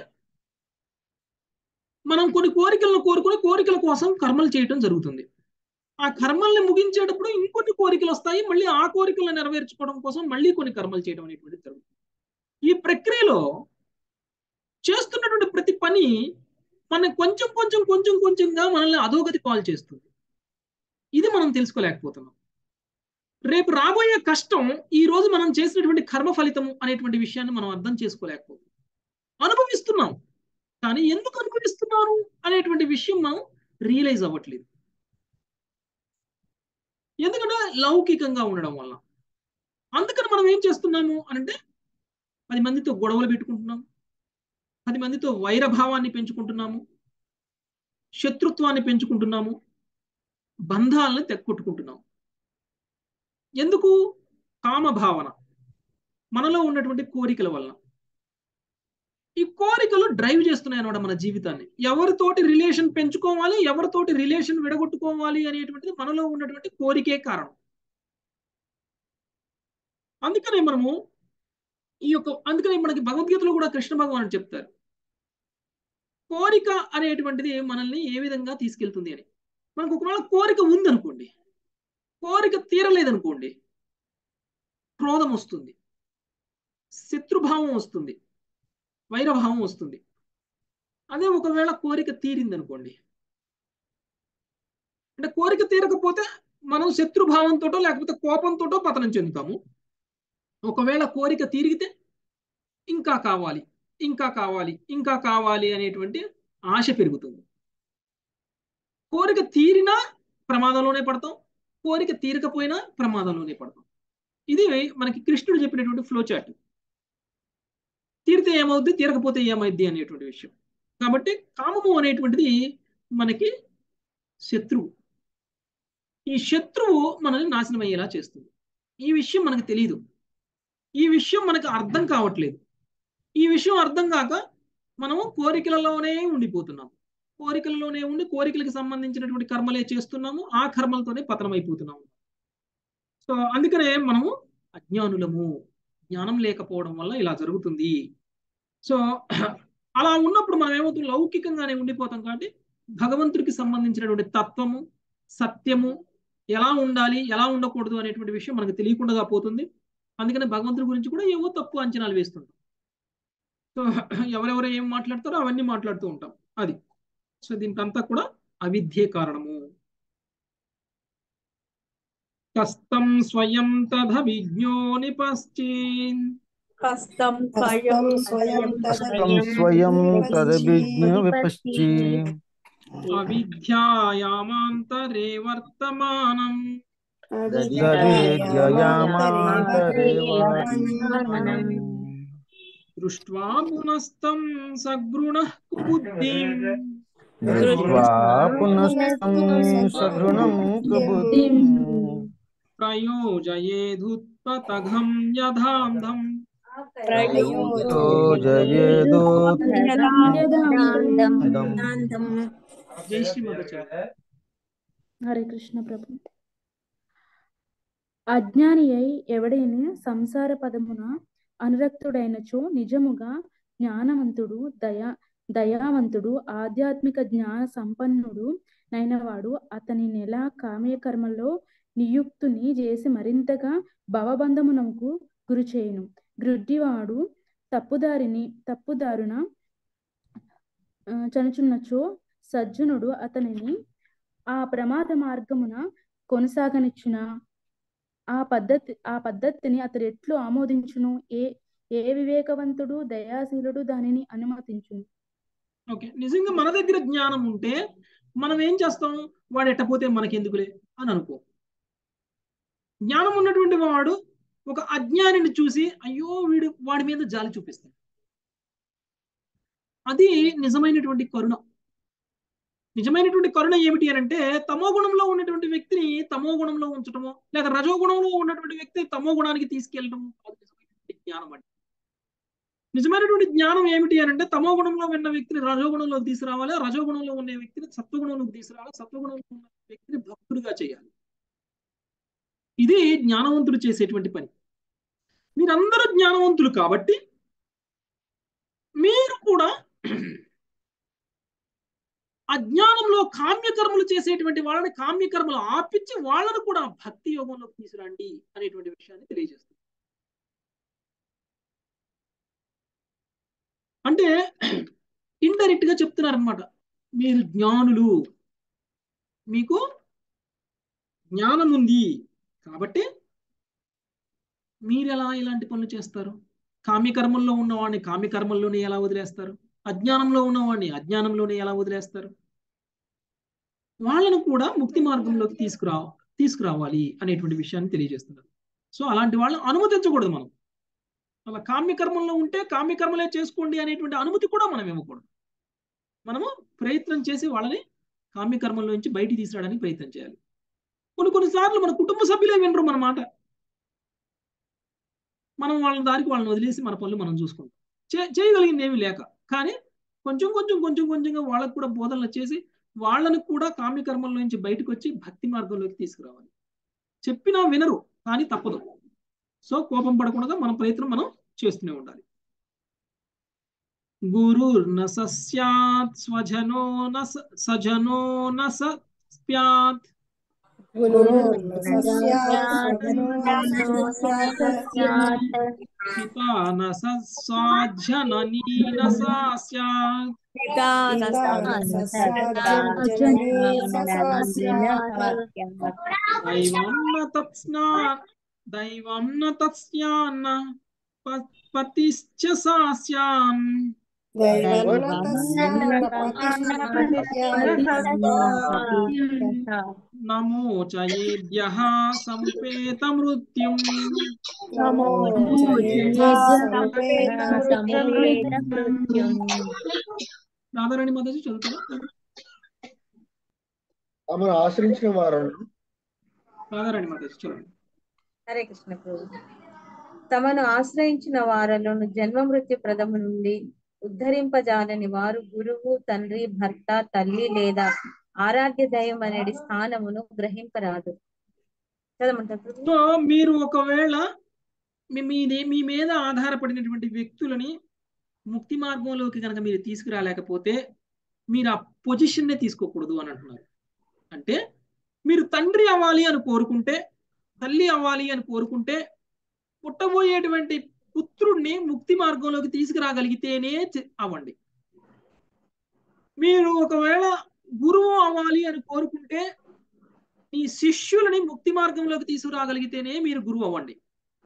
మనం కొన్ని కోరికలను కోరుకుని కోరికల కోసం కర్మలు చేయటం జరుగుతుంది ఆ కర్మల్ని ముగించేటప్పుడు ఇంకొన్ని కోరికలు వస్తాయి మళ్ళీ ఆ కోరికలను నెరవేర్చుకోవడం కోసం మళ్ళీ కొన్ని కర్మలు చేయడం అనేటువంటిది జరుగుతుంది ఈ ప్రక్రియలో చేస్తున్నటువంటి ప్రతి పని మన కొంచెం కొంచెం కొంచెం కొంచెంగా మనల్ని అధోగతి పాలు చేస్తుంది ఇది మనం తెలుసుకోలేకపోతున్నాం రేపు రాబోయే కష్టం ఈ రోజు మనం చేసినటువంటి కర్మ ఫలితము అనేటువంటి విషయాన్ని మనం అర్థం చేసుకోలేకపోతున్నాం అనుభవిస్తున్నాం కానీ ఎందుకు అనుభవిస్తున్నాను అనేటువంటి విషయం మనం రియలైజ్ అవ్వట్లేదు ఎందుకంటే లౌకికంగా ఉండడం వల్ల అందుకని మనం ఏం చేస్తున్నాము అంటే పది మందితో గొడవలు పెట్టుకుంటున్నాం పది మందితో వైరభావాన్ని పెంచుకుంటున్నాము శత్రుత్వాన్ని పెంచుకుంటున్నాము బంధాలను తెక్కొట్టుకుంటున్నాము ఎందుకు కామభావన మనలో ఉన్నటువంటి కోరికల వలన ఈ కోరికలు డ్రైవ్ చేస్తున్నాయి అనమాట మన జీవితాన్ని ఎవరితోటి రిలేషన్ పెంచుకోవాలి ఎవరితోటి రిలేషన్ విడగొట్టుకోవాలి అనేటువంటిది మనలో ఉన్నటువంటి కోరికే కారణం అందుకనే మనము ఈ యొక్క అందుకనే మనకి భగవద్గీతలో కూడా కృష్ణ భగవాన్ చెప్తారు కోరిక అనేటువంటిది మనల్ని ఏ విధంగా తీసుకెళ్తుంది అని మనకు ఒకవేళ కోరిక ఉందనుకోండి కోరిక తీరలేదనుకోండి క్రోధం వస్తుంది శత్రుభావం వస్తుంది వైరభావం వస్తుంది అదే ఒకవేళ కోరిక తీరింది అనుకోండి అంటే కోరిక తీరకపోతే మనం శత్రుభావంతోటో లేకపోతే కోపంతోటో పతనం చెందుతాము ఒకవేళ కోరిక తీరిగితే ఇంకా కావాలి ఇంకా కావాలి ఇంకా కావాలి అనేటువంటి ఆశ పెరుగుతుంది కోరిక తీరినా ప్రమాదంలోనే పడతాం కోరిక తీరకపోయినా ప్రమాదంలోనే పడతాం ఇది మనకి కృష్ణుడు చెప్పినటువంటి ఫ్లో చార్ట్ తీరితే ఏమవుద్ది తీరకపోతే ఏమైద్ది అనేటువంటి విషయం కాబట్టి కామము అనేటువంటిది మనకి శత్రువు ఈ శత్రువు మనల్ని నాశనం అయ్యేలా చేస్తుంది ఈ విషయం మనకు తెలియదు ఈ విషయం మనకు అర్థం కావట్లేదు ఈ విషయం అర్థం కాక మనము కోరికలలోనే ఉండిపోతున్నాము కోరికలలోనే ఉండి కోరికలకు సంబంధించినటువంటి కర్మలే చేస్తున్నాము ఆ కర్మలతోనే పతనం అయిపోతున్నాము సో అందుకనే మనము అజ్ఞానులము జ్ఞానం లేకపోవడం వల్ల ఇలా జరుగుతుంది సో అలా ఉన్నప్పుడు మనం ఏమవుతుంది లౌకికంగానే ఉండిపోతాం కాబట్టి భగవంతుడికి సంబంధించినటువంటి తత్వము సత్యము ఎలా ఉండాలి ఎలా ఉండకూడదు అనేటువంటి విషయం మనకు తెలియకుండా పోతుంది అందుకని భగవంతుడి గురించి కూడా ఏవో తప్పు అంచనాలు వేస్తుంటాం సో ఎవరెవరు ఏం మాట్లాడతారో అవన్నీ మాట్లాడుతూ ఉంటాం అది సో దీనికంతా కూడా అవిద్యే కారణము కస్తం స్వయం తథ విజ్ఞో నిపశ్చిన్ కస్తం స్వయం స్వయం కష్టం స్వయం తదభిజ్ఞ విపశ్చి అవిద్యాయామాంతరే వర్తమానం దృష్ట్వా పునస్తం సగృణ బుద్ధిం దృష్ట్వా పునస్తం సఘృణం కబుద్ధిం ప్రయోజయేదుత్పతఘం యథాంధం జై శ్రీమదచార్య హరే కృష్ణ ప్రభు అజ్ఞాని అయి ఎవడైనా సంసార పదమున అనురక్తుడైనచో నిజముగా జ్ఞానవంతుడు దయా దయావంతుడు ఆధ్యాత్మిక జ్ఞాన సంపన్నుడు నైనవాడు అతని నెల కామ్యకర్మలో నియుక్తుని చేసి మరింతగా భవబంధమునకు గురిచేయును గ్రుడ్డివాడు తప్పుదారిని తప్పుదారున ఆ, చనుచున్నచో సజ్జనుడు అతనిని ఆ ప్రమాద మార్గమున కొనసాగనిచ్చున ఆ పద్ధతి ఆ పద్ధతిని అతడు ఎట్లు ఆమోదించును ఏ ఏ వివేకవంతుడు దయాశీలుడు దానిని అనుమతించును ఓకే నిజంగా మన దగ్గర జ్ఞానం ఉంటే మనం ఏం చేస్తాం వాడు ఎట్టపోతే మనకెందుకులే అని అనుకో జ్ఞానం ఉన్నటువంటి వాడు ఒక అజ్ఞానిని చూసి అయ్యో వీడు వాడి మీద జాలి చూపిస్తాడు అది నిజమైనటువంటి కరుణ నిజమైనటువంటి కరుణ ఏమిటి అని అంటే తమో గుణంలో ఉన్నటువంటి వ్యక్తిని తమో గుణంలో ఉంచటము లేక రజో గుణంలో ఉన్నటువంటి వ్యక్తిని తమో గుణానికి తీసుకెళ్ళటము అది నిజమైనటువంటి జ్ఞానం అంటే నిజమైనటువంటి జ్ఞానం ఏమిటి అని అంటే తమో గుణంలో ఉన్న వ్యక్తిని రజోగుణంలోకి తీసుకురావాలి రజోగుణంలో ఉన్న వ్యక్తిని సత్వగుణంలోకి తీసుకురావాలి సత్వగుణంలో ఉన్న వ్యక్తిని భక్తుడిగా చేయాలి ఇది జ్ఞానవంతుడు చేసేటువంటి పని మీరందరూ జ్ఞానవంతులు కాబట్టి మీరు కూడా అజ్ఞానంలో కామ్యకర్మలు చేసేటువంటి వాళ్ళని కామ్యకర్మలు ఆపించి వాళ్ళను కూడా భక్తి యోగంలోకి తీసుకురండి అనేటువంటి విషయాన్ని తెలియజేస్తుంది అంటే ఇండైరెక్ట్ గా చెప్తున్నారనమాట మీరు జ్ఞానులు మీకు జ్ఞానం ఉంది కాబట్టి మీరు ఎలా ఇలాంటి పనులు చేస్తారు కామ్యకర్మల్లో ఉన్నవాడిని కామ్యకర్మల్లోనే ఎలా వదిలేస్తారు అజ్ఞానంలో ఉన్నవాడిని అజ్ఞానంలోనే ఎలా వదిలేస్తారు వాళ్ళను కూడా ముక్తి మార్గంలోకి తీసుకురా తీసుకురావాలి అనేటువంటి విషయాన్ని తెలియజేస్తున్నారు సో అలాంటి వాళ్ళని అనుమతించకూడదు మనం అలా కామ్యకర్మంలో ఉంటే కామ్యకర్మలే చేసుకోండి అనేటువంటి అనుమతి కూడా మనం ఇవ్వకూడదు మనము ప్రయత్నం చేసి వాళ్ళని కామ్యకర్మంలో నుంచి బయటికి తీసుకురావడానికి ప్రయత్నం చేయాలి కొన్ని కొన్నిసార్లు మన కుటుంబ సభ్యులే వినరు మన మాట మనం వాళ్ళ దారికి వాళ్ళని వదిలేసి మన పనులు మనం చూసుకుంటాం చే చేయగలిగింది ఏమీ లేక కానీ కొంచెం కొంచెం కొంచెం కొంచెంగా వాళ్ళకు కూడా బోధనలు చేసి వాళ్ళని కూడా కామ్యకర్మంలో నుంచి బయటకు వచ్చి భక్తి మార్గంలోకి తీసుకురావాలి చెప్పినా వినరు కానీ తప్పదు సో కోపం పడకుండా మన ప్రయత్నం మనం చేస్తూనే ఉండాలి గురుర్న సస్యాత్ స్వజనో న సజనో న సస్యాత్ పితా న సస్సాధ్యననీ న సాస్యాత్ దైవం న తత్స్నా దైవం న తత్స్యాన్న పతిశ్చ సాస్యాం నమో చయేభ్య సంపేత మృత్యుం రాధారాణి మాతాజీ చదువుతారా తమను ఆశ్రయించిన వారు రాధారాణి మాతాజీ చదవండి హరే కృష్ణ ప్రభు తమను ఆశ్రయించిన వారలను జన్మ మృత్యు ప్రదము నుండి ఉద్ధరింపజాలని వారు గురువు తండ్రి భర్త తల్లి లేదా ఆరాధ్య దైవం అనేది స్థానమును గ్రహింపరాదు చదవమంటారు ప్రభు? సో మీరు ఒకవేళ మీ మీదే మీ మీద ఆధారపడినటువంటి వ్యక్తులని ముక్తి మార్గంలోకి కనుక మీరు తీసుకురాలేకపోతే మీరు ఆ పొజిషన్నే తీసుకోకూడదు అని అంటున్నారు అంటే మీరు తండ్రి అవ్వాలి అని కోరుకుంటే తల్లి అవ్వాలి అని కోరుకుంటే పుట్టబోయేటువంటి పుత్రుణ్ణి ముక్తి మార్గంలోకి తీసుకురాగలిగితేనే చె- అవ్వండి మీరు ఒకవేళ గురువు అవ్వాలి అని కోరుకుంటే ఈ శిష్యులని ముక్తి మార్గంలోకి తీసుకురాగలిగితేనే మీరు గురువు అవ్వండి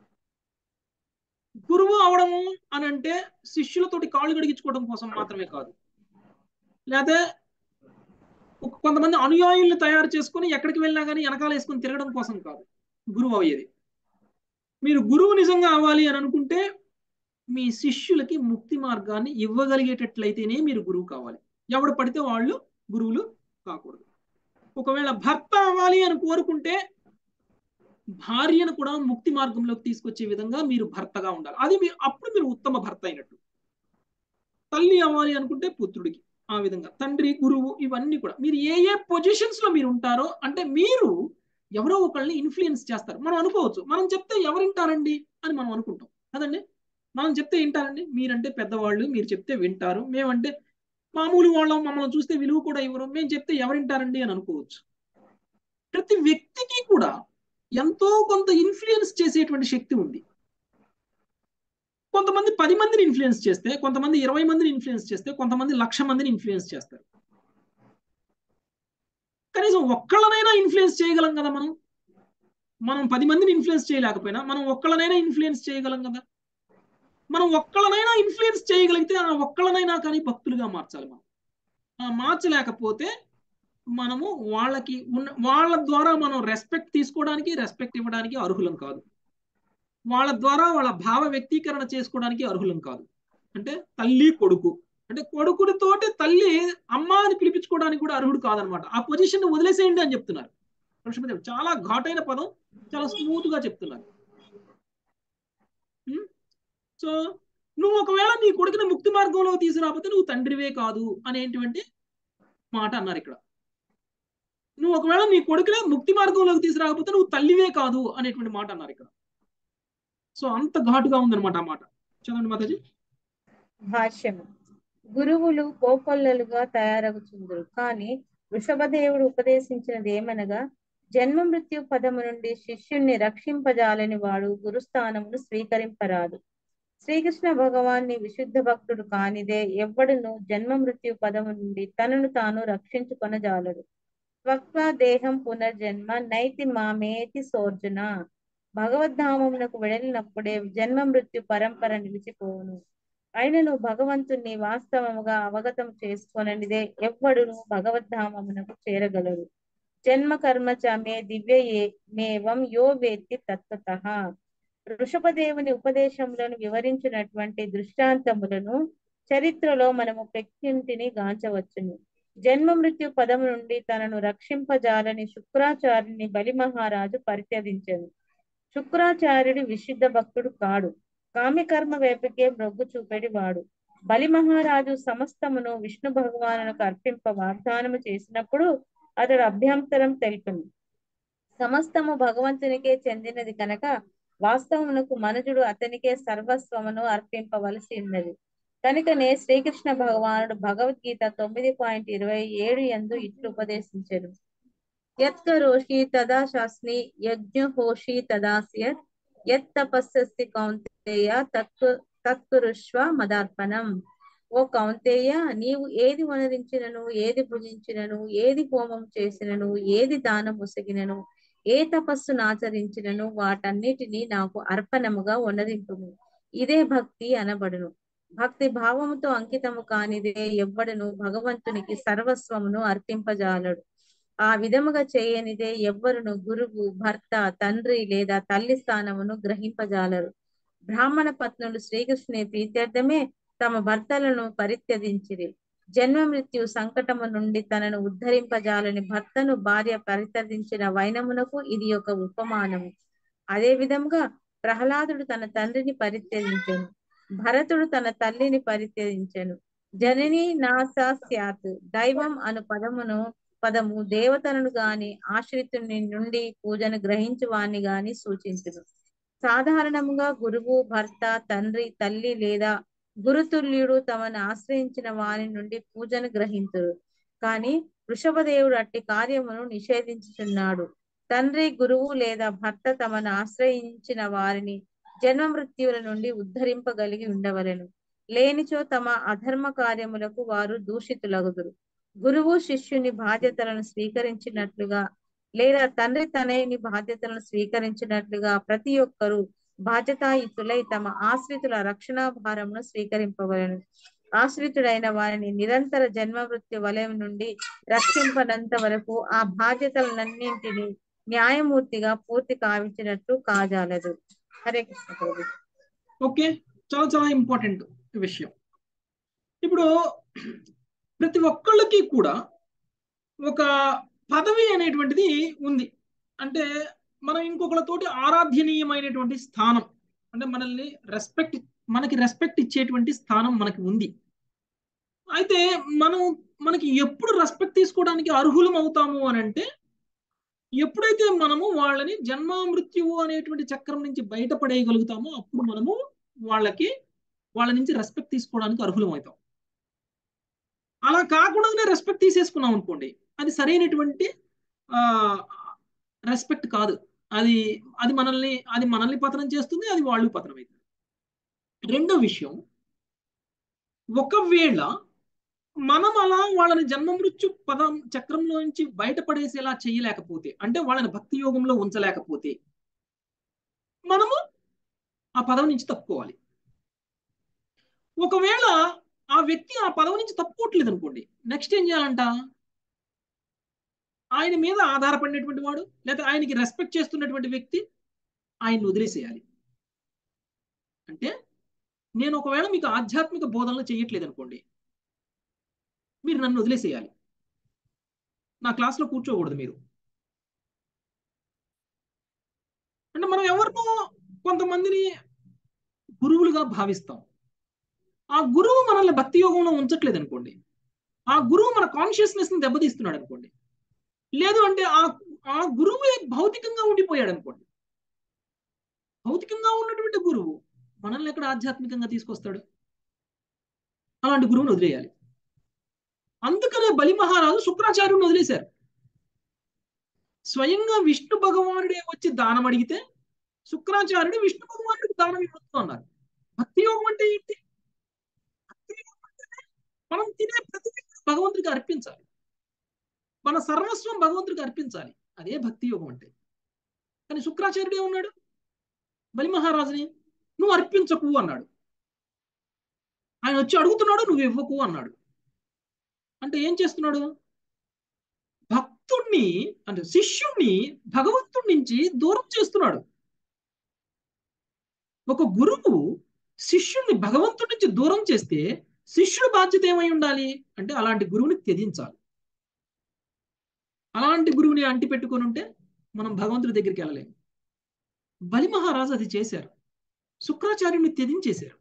గురువు అవడము అని అంటే శిష్యులతోటి కాళ్ళు గడిగించుకోవడం కోసం మాత్రమే కాదు లేకపోతే ఒక- కొంతమంది అనుయాయుల్ని తయారు చేసుకుని ఎక్కడికి వెళ్ళినా కానీ వెనకాల వేసుకుని తిరగడం కోసం కాదు గురువు అయ్యేది మీరు గురువు నిజంగా అవ్వాలి అని అనుకుంటే మీ శిష్యులకి ముక్తి మార్గాన్ని ఇవ్వగలిగేటట్లయితేనే మీరు గురువు కావాలి ఎవడు పడితే వాళ్ళు గురువులు కాకూడదు ఒకవేళ భర్త అవ్వాలి అని కోరుకుంటే భార్యను కూడా ముక్తి మార్గంలోకి తీసుకొచ్చే విధంగా మీరు భర్తగా ఉండాలి అది మీ అప్పుడు మీరు ఉత్తమ భర్త అయినట్టు తల్లి అవ్వాలి అనుకుంటే పుత్రుడికి ఆ విధంగా తండ్రి గురువు ఇవన్నీ కూడా మీరు ఏ ఏ పొజిషన్స్ లో మీరు ఉంటారో అంటే మీరు ఎవరో ఒకళ్ళని ఇన్ఫ్లుయెన్స్ చేస్తారు మనం అనుకోవచ్చు మనం చెప్తే ఎవరు వింటారండి అని మనం అనుకుంటాం కదండి మనం చెప్తే వింటారండి మీరంటే పెద్దవాళ్ళు మీరు చెప్తే వింటారు మేమంటే మామూలు వాళ్ళం మమ్మల్ని చూస్తే విలువ కూడా ఇవ్వరు మేము చెప్తే ఎవరింటారండి అని అనుకోవచ్చు ప్రతి వ్యక్తికి కూడా ఎంతో కొంత ఇన్ఫ్లుయెన్స్ చేసేటువంటి శక్తి ఉంది కొంతమంది పది మందిని ఇన్ఫ్లుయెన్స్ చేస్తే కొంతమంది ఇరవై మందిని ఇన్ఫ్లుయెన్స్ చేస్తే కొంతమంది లక్ష మందిని ఇన్ఫ్లుయెన్స్ చేస్తారు కనీసం ఒక్కళ్ళనైనా ఇన్ఫ్లుయెన్స్ చేయగలం కదా మనం మనం పది మందిని ఇన్ఫ్లుయెన్స్ చేయలేకపోయినా మనం ఒక్కళ్ళనైనా ఇన్ఫ్లుయెన్స్ చేయగలం కదా మనం ఒక్కళ్ళనైనా ఇన్ఫ్లుయెన్స్ చేయగలిగితే ఆ ఒక్కళ్ళనైనా కానీ భక్తులుగా మార్చాలి మనం ఆ మార్చలేకపోతే మనము వాళ్ళకి ఉన్న వాళ్ళ ద్వారా మనం రెస్పెక్ట్ తీసుకోవడానికి రెస్పెక్ట్ ఇవ్వడానికి అర్హులం కాదు వాళ్ళ ద్వారా వాళ్ళ భావ వ్యక్తీకరణ చేసుకోవడానికి అర్హులం కాదు అంటే తల్లి కొడుకు అంటే కొడుకుడితోటి తల్లి అమ్మ అని పిలిపించుకోవడానికి కూడా అర్హుడు కాదనమాట ఆ పొజిషన్ వదిలేసేయండి అని చెప్తున్నారు లక్ష్మీదేవి చాలా ఘాటైన పదం చాలా స్మూత్ గా చెప్తున్నారు ఉం? సో నువ్వు ఒకవేళ నీ కొడుకుని ముక్తి మార్గంలో తీసుకురాకపోతే నువ్వు తండ్రివే కాదు అనేటువంటి మాట అన్నారు ఇక్కడ నువ్వు ఒకవేళ నీ కొడుకునే ముక్తి మార్గంలోకి తీసుకురాకపోతే నువ్వు తల్లివే కాదు అనేటువంటి మాట అన్నారు ఇక్కడ సో అంత ఘాటుగా ఉందన్నమాట ఆ మాట చదవండి మాతాజీ భాష్యము గురువులు కోకొల్లలుగా తయారగుచుందురు కానీ వృషభదేవుడు ఉపదేశించినది ఏమనగా జన్మ మృత్యు పదము నుండి శిష్యుణ్ణి రక్షింపజాలని వాడు గురుస్థానమును స్వీకరింపరాదు శ్రీకృష్ణ భగవాన్ని విశుద్ధ భక్తుడు కానిదే ఎవ్వడును జన్మ మృత్యు పదము నుండి తనను తాను రక్షించుకొనజాలడు స్వత్వ దేహం పునర్జన్మ నైతి మామేతి సోర్జున భగవద్ధామమునకు వెడలినప్పుడే జన్మ మృత్యు పరంపర నిలిచిపోవును అయినను భగవంతుణ్ణి వాస్తవముగా అవగతం చేసుకొననిదే ఎవ్వడును భగవద్ధామమునకు చేరగలడు జన్మ కర్మ చ మే దివ్య ఏ- మేవం యో వేత్తి తత్వత వృషభదేవుని ఉపదేశములను వివరించినటువంటి దృష్టాంతములను చరిత్రలో మనము ప్రఖ్యంతిని గాంచవచ్చును జన్మ మృత్యు పదము నుండి తనను రక్షింపజాలని శుక్రాచార్యుని బలి మహారాజు పరిత్యజించెను శుక్రాచార్యుడు విశుద్ధ భక్తుడు కాడు కామ్యకర్మ వైపుకే మొగ్గు చూపెడి వాడు బలి మహారాజు సమస్తమును విష్ణు భగవానులకు అర్పింప వాగ్దానము చేసినప్పుడు అతడు అభ్యంతరం తెలిపింది సమస్తము భగవంతునికే చెందినది కనుక వాస్తవమునకు మనుజుడు అతనికే సర్వస్వమును అర్పింపవలసి ఉన్నది కనుకనే శ్రీకృష్ణ భగవానుడు భగవద్గీత తొమ్మిది పాయింట్ ఇరవై ఏడు ఎందు ఇట్లు ఉపదేశించను యత్కరోషి తదా శాస్ని యజ్ఞహోషి తదాస్యత్ యత్ తపస్సస్తి కౌంతేయ తత్కు తత్కురుష్వ మదార్పణం ఓ కౌంతేయ నీవు ఏది వనరించినను ఏది భుజించినను ఏది హోమం చేసినను ఏది దానం ముసగినను ఏ తపస్సును ఆచరించినను వాటన్నిటినీ నాకు అర్పణముగా వనరింపుము ఇదే భక్తి అనబడును భక్తి భావముతో అంకితము కానిదే ఎవ్వడును భగవంతునికి సర్వస్వమును అర్పింపజాలడు ఆ విధముగా చేయనిదే ఎవ్వరును గురువు భర్త తండ్రి లేదా తల్లి స్థానమును గ్రహింపజాలరు బ్రాహ్మణ పత్నులు శ్రీకృష్ణుని ప్రీత్యర్థమే తమ భర్తలను పరిత్యజించిరి జన్మ మృత్యు సంకటము నుండి తనను ఉద్ధరింపజాలని భర్తను భార్య పరిత్యజించిన వైనమునకు ఇది ఒక ఉపమానము అదే విధముగా ప్రహ్లాదుడు తన తండ్రిని పరిత్యజించెను భరతుడు తన తల్లిని పరిత్యజించెను జనని నాసా స్యాత్ దైవం అను పదమును పదము దేవతలను గాని ఆశ్రితుని నుండి పూజను గ్రహించు వాణ్ణి గాని సూచించును సాధారణముగా గురువు భర్త తండ్రి తల్లి లేదా గురుతుల్యుడు తమను ఆశ్రయించిన వాని నుండి పూజను గ్రహింతురు కానీ వృషభదేవుడు అట్టి కార్యమును నిషేధించుచున్నాడు తండ్రి గురువు లేదా భర్త తమను ఆశ్రయించిన వారిని జన్మ మృత్యువుల నుండి ఉద్ధరింపగలిగి ఉండవలెను లేనిచో తమ అధర్మ కార్యములకు వారు దూషితులగుదురు గురువు శిష్యుని బాధ్యతలను స్వీకరించినట్లుగా లేదా తండ్రి తనయుని బాధ్యతలను స్వీకరించినట్లుగా ప్రతి ఒక్కరూ బాధ్యతాయుతులై తమ ఆశ్రితుల రక్షణా భారమును స్వీకరింపవలను ఆశ్రితుడైన వారిని నిరంతర జన్మ మృత్యు వలయం నుండి రక్షింపనంత వరకు ఆ బాధ్యతలన్నింటినీ న్యాయమూర్తిగా పూర్తి కావించినట్టు కాజాలదు హరే కృష్ణ ప్రభు ఓకే చాలా చాలా ఇంపార్టెంట్ విషయం ఇప్పుడు ప్రతి ఒక్కళ్ళకి కూడా ఒక పదవి అనేటువంటిది ఉంది అంటే మనం ఇంకొకళ్ళతోటి ఆరాధ్యనీయమైనటువంటి స్థానం అంటే మనల్ని రెస్పెక్ట్ మనకి రెస్పెక్ట్ ఇచ్చేటువంటి స్థానం మనకి ఉంది అయితే మనం మనకి ఎప్పుడు రెస్పెక్ట్ తీసుకోవడానికి అర్హులం అవుతాము అని అంటే ఎప్పుడైతే మనము వాళ్ళని జన్మ మృత్యువు అనేటువంటి చక్రం నుంచి బయటపడేయగలుగుతామో అప్పుడు మనము వాళ్ళకి వాళ్ళ నుంచి రెస్పెక్ట్ తీసుకోవడానికి అర్హులం అవుతాం అలా కాకుండానే రెస్పెక్ట్ తీసేసుకున్నాం అనుకోండి అది సరైనటువంటి రెస్పెక్ట్ కాదు అది అది మనల్ని అది మనల్ని పతనం చేస్తుంది అది వాళ్ళు పతనం అవుతుంది రెండో విషయం ఒకవేళ మనం అలా వాళ్ళని జన్మ మృత్యు పదం చక్రంలో నుంచి బయటపడేసేలా చేయలేకపోతే అంటే వాళ్ళని భక్తి యోగంలో ఉంచలేకపోతే మనము ఆ పదవి నుంచి తప్పుకోవాలి ఒకవేళ ఆ వ్యక్తి ఆ పదవి నుంచి తప్పుకోవట్లేదు అనుకోండి నెక్స్ట్ ఏం చేయాలంట ఆయన మీద ఆధారపడినటువంటి వాడు లేదా ఆయనకి రెస్పెక్ట్ చేస్తున్నటువంటి వ్యక్తి ఆయన్ని వదిలేసేయాలి అంటే నేను ఒకవేళ మీకు ఆధ్యాత్మిక బోధనలు చేయట్లేదు అనుకోండి మీరు నన్ను వదిలేసేయాలి నా క్లాస్లో కూర్చోకూడదు మీరు అంటే మనం ఎవరినో కొంతమందిని గురువులుగా భావిస్తాం ఆ గురువు మనల్ని భక్తి యోగంలో ఉంచట్లేదు అనుకోండి ఆ గురువు మన కాన్షియస్నెస్ ని దెబ్బతీస్తున్నాడు అనుకోండి లేదు అంటే ఆ ఆ గురువు భౌతికంగా ఉండిపోయాడు అనుకోండి భౌతికంగా ఉన్నటువంటి గురువు మనల్ని ఎక్కడ ఆధ్యాత్మికంగా తీసుకొస్తాడు అలాంటి గురువుని వదిలేయాలి అందుకనే బలి మహారాజు శుక్రాచార్యుని వదిలేశారు స్వయంగా విష్ణు భగవానుడే వచ్చి దానం అడిగితే శుక్రాచార్యుడు విష్ణు భగవానుడికి దానం ఇవ్వచ్చు అన్నారు భక్తి యోగం అంటే ఏంటి భక్తి యోగం అంటేనే మనం తినే ప్రతి భగవంతుడికి అర్పించాలి మన సర్వస్వం భగవంతుడికి అర్పించాలి అదే భక్తి యోగం అంటే కానీ శుక్రాచార్యుడు ఏమన్నాడు బలి మహారాజుని నువ్వు అర్పించకు అన్నాడు ఆయన వచ్చి అడుగుతున్నాడు నువ్వు ఇవ్వకు అన్నాడు అంటే ఏం చేస్తున్నాడు భక్తుణ్ణి అంటే శిష్యుణ్ణి భగవంతుడి నుంచి దూరం చేస్తున్నాడు ఒక గురువు శిష్యుణ్ణి భగవంతుడి నుంచి దూరం చేస్తే శిష్యుడి బాధ్యత ఏమై ఉండాలి అంటే అలాంటి గురువుని త్యజించాలి అలాంటి గురువుని అంటి పెట్టుకొని ఉంటే మనం భగవంతుడి దగ్గరికి వెళ్ళలేము బలి మహారాజు అది చేశారు శుక్రాచార్యుని త్యజించేశారు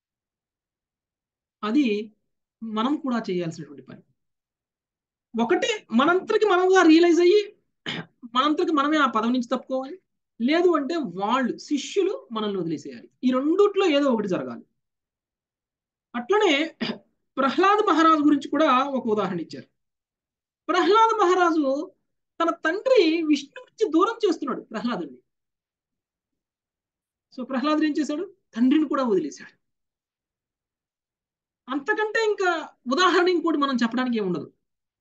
అది మనం కూడా చేయాల్సినటువంటి పని ఒకటి మనంతరికి మనముగా రియలైజ్ అయ్యి మనంతరికి మనమే ఆ పదవి నుంచి తప్పుకోవాలి లేదు అంటే వాళ్ళు శిష్యులు మనల్ని వదిలేసేయాలి ఈ రెండుట్లో ఏదో ఒకటి జరగాలి అట్లనే ప్రహ్లాద్ మహారాజు గురించి కూడా ఒక ఉదాహరణ ఇచ్చారు ప్రహ్లాద్ మహారాజు తన తండ్రి విష్ణు నుంచి దూరం చేస్తున్నాడు ప్రహ్లాదుని సో ప్రహ్లాదుడు ఏం చేశాడు తండ్రిని కూడా వదిలేశాడు అంతకంటే ఇంకా ఉదాహరణ ఇంకోటి మనం చెప్పడానికి ఏముండదు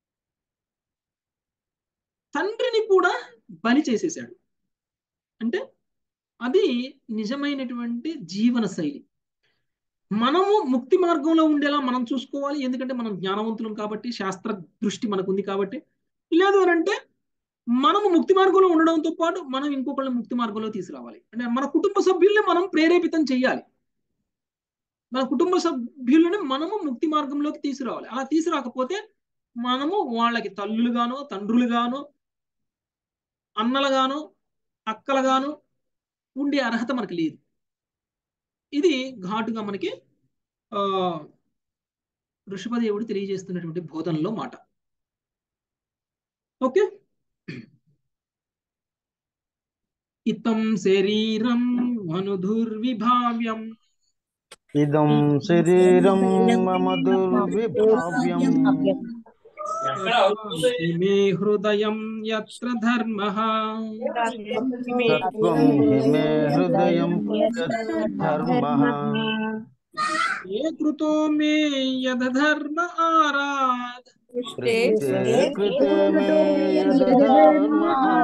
తండ్రిని కూడా బలి చేసేసాడు అంటే అది నిజమైనటువంటి జీవన శైలి మనము ముక్తి మార్గంలో ఉండేలా మనం చూసుకోవాలి ఎందుకంటే మనం జ్ఞానవంతులం కాబట్టి శాస్త్ర దృష్టి మనకు ఉంది కాబట్టి లేదు అని అంటే మనము ముక్తి మార్గంలో ఉండడంతో పాటు మనం ఇంకొకళ్ళని ముక్తి మార్గంలో తీసుకురావాలి అంటే మన కుటుంబ సభ్యుల్ని మనం ప్రేరేపితం చేయాలి మన కుటుంబ సభ్యులని మనము ముక్తి మార్గంలోకి తీసుకురావాలి అలా తీసుకురాకపోతే మనము వాళ్ళకి తల్లులుగానో తండ్రులుగానో అన్నలుగానో అక్కలుగానో ఉండే అర్హత మనకి లేదు ఇది ఘాటుగా మనకి ఆ ఋషభదేవుడు తెలియజేస్తున్నటువంటి బోధనలో మాట ఓకే ఇతం శరీరం మనుధుర్విభావ్యం ఇదం శరీరం మమ దుర్విభావ్యం మే హృదయం యత్ర ధర్మ తత్వం హి మే హృదయం ధర్మ ఏ కృతో మే యధర్మ ఆరాధ్ కృతే మే యద్ధర్మ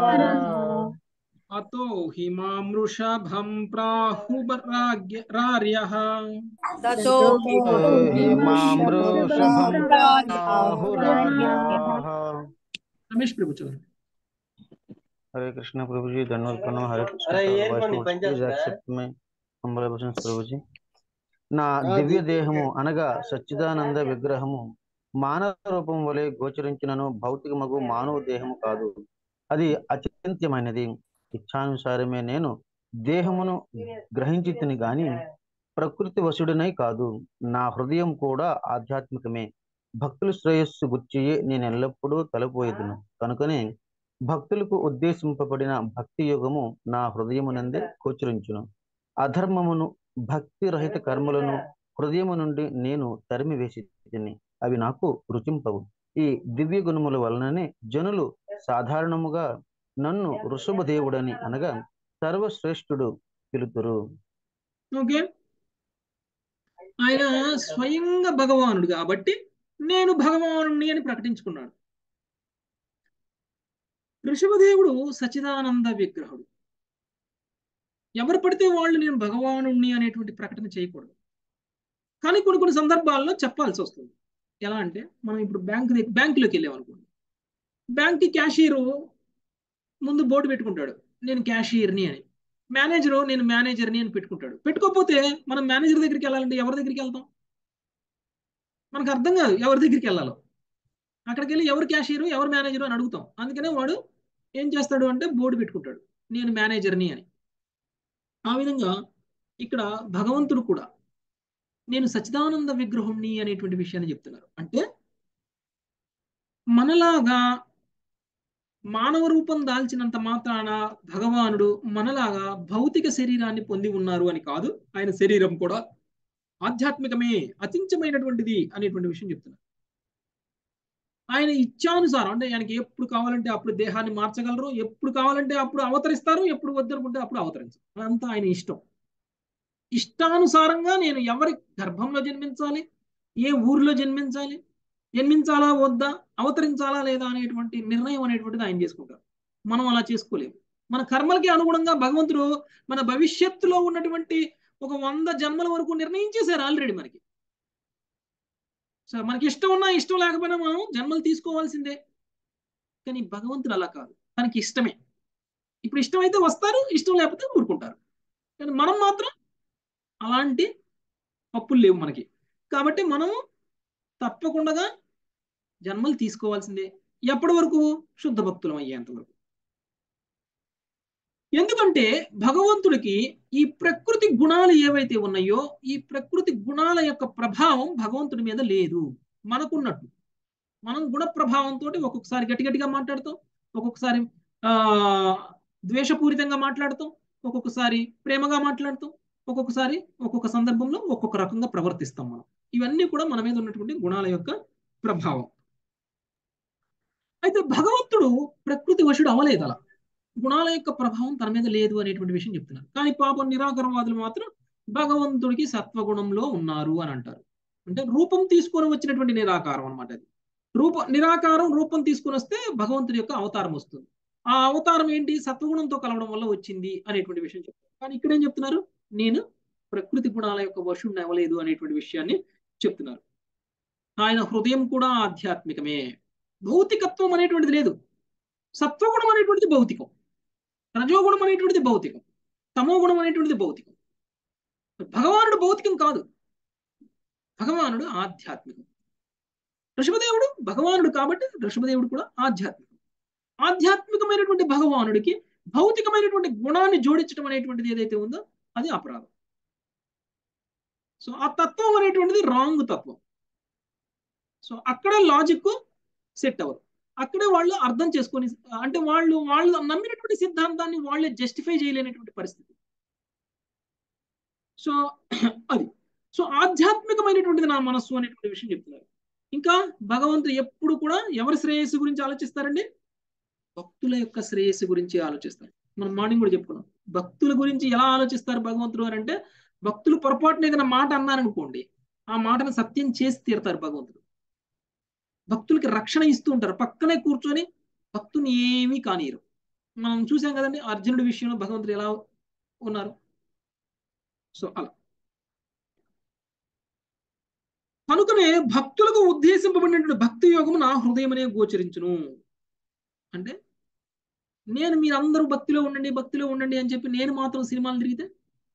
అతో హి మాం వృషభం ప్రాహురార్య తతో హి మాం వృషభం ప్రాహురార్యాః రమేష్ ప్రభు చదవండి हरे कृष्ण प्रभु जी धन्यवाद प्रणाम हरे कृष्ण अरे sir. ये Vice కొన్ని Lord, పని please చేస్తా? accept my humble obeisance ప్రభుజీ నా ఆ, దివ్య ది- దేహము అనగా సచ్చిదానంద విగ్రహము మానవ రూపం వలె గోచరించినను భౌతికమగు మానవ దేహము కాదు అది అచింత్యమైనది ఇచ్ఛానుసారమే నేను దేహమును గ్రహించి తిని గాని ప్రకృతి వశుడినై కాదు నా హృదయం కూడా ఆధ్యాత్మికమే భక్తుల శ్రేయస్సు గుర్చియే నేను ఎల్లప్పుడూ తలపోయేదును కనుకనే భక్తులకు ఉద్దేశింపబడిన భక్తి యుగము నా హృదయమునందే గోచరించును అధర్మమును భక్తి రహిత కర్మలను హృదయము నుండి నేను తరిమి వేసి తిని అవి నాకు రుచింపవు ఈ దివ్య గుణముల వలననే జనులు సాధారణముగా నన్ను వృషభ దేవుడని అనగా సర్వశ్రేష్ఠుడు పిలుతురు ఓకే ఆయన స్వయంగా భగవానుడు కాబట్టి నేను భగవానుడిని అని ప్రకటించుకున్నాడు ఋషభదేవుడు సచిదానంద విగ్రహుడు ఎవరు పడితే వాళ్ళు నేను భగవానుణ్ణి అనేటువంటి ప్రకటన చేయకూడదు కానీ కొన్ని కొన్ని సందర్భాల్లో చెప్పాల్సి వస్తుంది ఎలా అంటే మనం ఇప్పుడు బ్యాంక్ బ్యాంకులోకి వెళ్ళాం అనుకోండి బ్యాంక్కి క్యాషియర్ ముందు బోర్డు పెట్టుకుంటాడు నేను క్యాషియర్ని అని మేనేజరు నేను మేనేజర్ని అని పెట్టుకుంటాడు పెట్టుకోకపోతే మనం మేనేజర్ దగ్గరికి వెళ్ళాలంటే ఎవరి దగ్గరికి వెళ్తాం మనకు అర్థం కాదు ఎవరి దగ్గరికి వెళ్ళాలో అక్కడికి వెళ్ళి ఎవరు క్యాషియరు ఎవరు మేనేజరు అని అడుగుతాం అందుకనే వాడు ఏం చేస్తాడు అంటే బోర్డు పెట్టుకుంటాడు నేను మేనేజర్ని అని ఆ విధంగా ఇక్కడ భగవంతుడు కూడా నేను సచిదానంద విగ్రహుణ్ణి అనేటువంటి విషయాన్ని చెప్తున్నారు అంటే మనలాగా మానవ రూపం దాల్చినంత మాత్రాన భగవానుడు మనలాగా భౌతిక శరీరాన్ని పొంది ఉన్నారు అని కాదు ఆయన శరీరం కూడా ఆధ్యాత్మికమే అతించమైనటువంటిది అనేటువంటి విషయం చెప్తున్నారు ఆయన ఇచ్చానుసారం అంటే ఆయనకి ఎప్పుడు కావాలంటే అప్పుడు దేహాన్ని మార్చగలరు ఎప్పుడు కావాలంటే అప్పుడు అవతరిస్తారు ఎప్పుడు వద్దనుకుంటే అప్పుడు అవతరించరు అంతా ఆయన ఇష్టం ఇష్టానుసారంగా నేను ఎవరి గర్భంలో జన్మించాలి ఏ ఊరిలో జన్మించాలి జన్మించాలా వద్దా అవతరించాలా లేదా అనేటువంటి నిర్ణయం అనేటువంటిది ఆయన చేసుకుంటారు మనం అలా చేసుకోలేము మన కర్మలకి అనుగుణంగా భగవంతుడు మన భవిష్యత్తులో ఉన్నటువంటి ఒక వంద జన్మల వరకు నిర్ణయించేశారు ఆల్రెడీ మనకి సో మనకి ఇష్టం ఉన్నా ఇష్టం లేకపోయినా మనం జన్మలు తీసుకోవాల్సిందే కానీ భగవంతుడు అలా కాదు తనకి ఇష్టమే ఇప్పుడు ఇష్టమైతే వస్తారు ఇష్టం లేకపోతే ఊరుకుంటారు కానీ మనం మాత్రం అలాంటి పప్పులు లేవు మనకి కాబట్టి మనము తప్పకుండా జన్మలు తీసుకోవాల్సిందే ఎప్పటి వరకు శుద్ధ భక్తులం అయ్యేంత వరకు ఎందుకంటే భగవంతుడికి ఈ ప్రకృతి గుణాలు ఏవైతే ఉన్నాయో ఈ ప్రకృతి గుణాల యొక్క ప్రభావం భగవంతుడి మీద లేదు మనకున్నట్టు మనం గుణ ప్రభావంతో ఒక్కొక్కసారి గట్టి గట్టిగా మాట్లాడతాం ఒక్కొక్కసారి ఆ ద్వేషపూరితంగా మాట్లాడతాం ఒక్కొక్కసారి ప్రేమగా మాట్లాడతాం ఒక్కొక్కసారి ఒక్కొక్క సందర్భంలో ఒక్కొక్క రకంగా ప్రవర్తిస్తాం మనం ఇవన్నీ కూడా మన మీద ఉన్నటువంటి గుణాల యొక్క ప్రభావం అయితే భగవంతుడు ప్రకృతి వశుడు అవలేదు అలా గుణాల యొక్క ప్రభావం తన మీద లేదు అనేటువంటి విషయం చెప్తున్నారు కానీ పాపం నిరాకరవాదులు మాత్రం భగవంతుడికి సత్వగుణంలో ఉన్నారు అని అంటారు అంటే రూపం తీసుకొని వచ్చినటువంటి నిరాకారం అనమాట అది రూప నిరాకారం రూపం తీసుకొని వస్తే భగవంతుడి యొక్క అవతారం వస్తుంది ఆ అవతారం ఏంటి సత్వగుణంతో కలవడం వల్ల వచ్చింది అనేటువంటి విషయం చెప్తారు కానీ ఇక్కడ ఏం చెప్తున్నారు నేను ప్రకృతి గుణాల యొక్క వశుడిని అవ్వలేదు అనేటువంటి విషయాన్ని చెప్తున్నారు ఆయన హృదయం కూడా ఆధ్యాత్మికమే భౌతికత్వం అనేటువంటిది లేదు సత్వగుణం అనేటువంటిది భౌతికం రజోగుణం అనేటువంటిది భౌతికం తమో గుణం అనేటువంటిది భౌతికం భగవానుడు భౌతికం కాదు భగవానుడు ఆధ్యాత్మికం ఋషభదేవుడు భగవానుడు కాబట్టి ఋషభదేవుడు కూడా ఆధ్యాత్మికం ఆధ్యాత్మికమైనటువంటి భగవానుడికి భౌతికమైనటువంటి గుణాన్ని జోడించడం అనేటువంటిది ఏదైతే ఉందో అది అపరాధం సో ఆ తత్వం అనేటువంటిది రాంగ్ తత్వం సో అక్కడ లాజిక్ సెట్ అవ్వరు అక్కడే వాళ్ళు అర్థం చేసుకొని అంటే వాళ్ళు వాళ్ళు నమ్మినటువంటి సిద్ధాంతాన్ని వాళ్ళే జస్టిఫై చేయలేనటువంటి పరిస్థితి సో అది సో ఆధ్యాత్మికమైనటువంటిది నా మనస్సు అనేటువంటి విషయం చెప్తున్నారు ఇంకా భగవంతుడు ఎప్పుడు కూడా ఎవరి శ్రేయస్సు గురించి ఆలోచిస్తారండి భక్తుల యొక్క శ్రేయస్సు గురించి ఆలోచిస్తారు మనం మార్నింగ్ కూడా చెప్పుకున్నాం భక్తుల గురించి ఎలా ఆలోచిస్తారు భగవంతుడు అని అంటే భక్తులు పొరపాటున ఏదైనా మాట అన్నారనుకోండి ఆ మాటను సత్యం చేసి తీరుతారు భగవంతుడు భక్తులకి రక్షణ ఇస్తూ ఉంటారు పక్కనే కూర్చొని భక్తుని ఏమీ కానియరు మనం చూసాం కదండి అర్జునుడి విషయంలో భగవంతుడు ఎలా ఉన్నారు సో అలా కనుకనే భక్తులకు ఉద్దేశింపబడినటువంటి భక్తి యోగము నా హృదయమనే గోచరించును అంటే నేను మీరందరూ భక్తిలో ఉండండి భక్తిలో ఉండండి అని చెప్పి నేను మాత్రం సినిమాలు తిరిగితే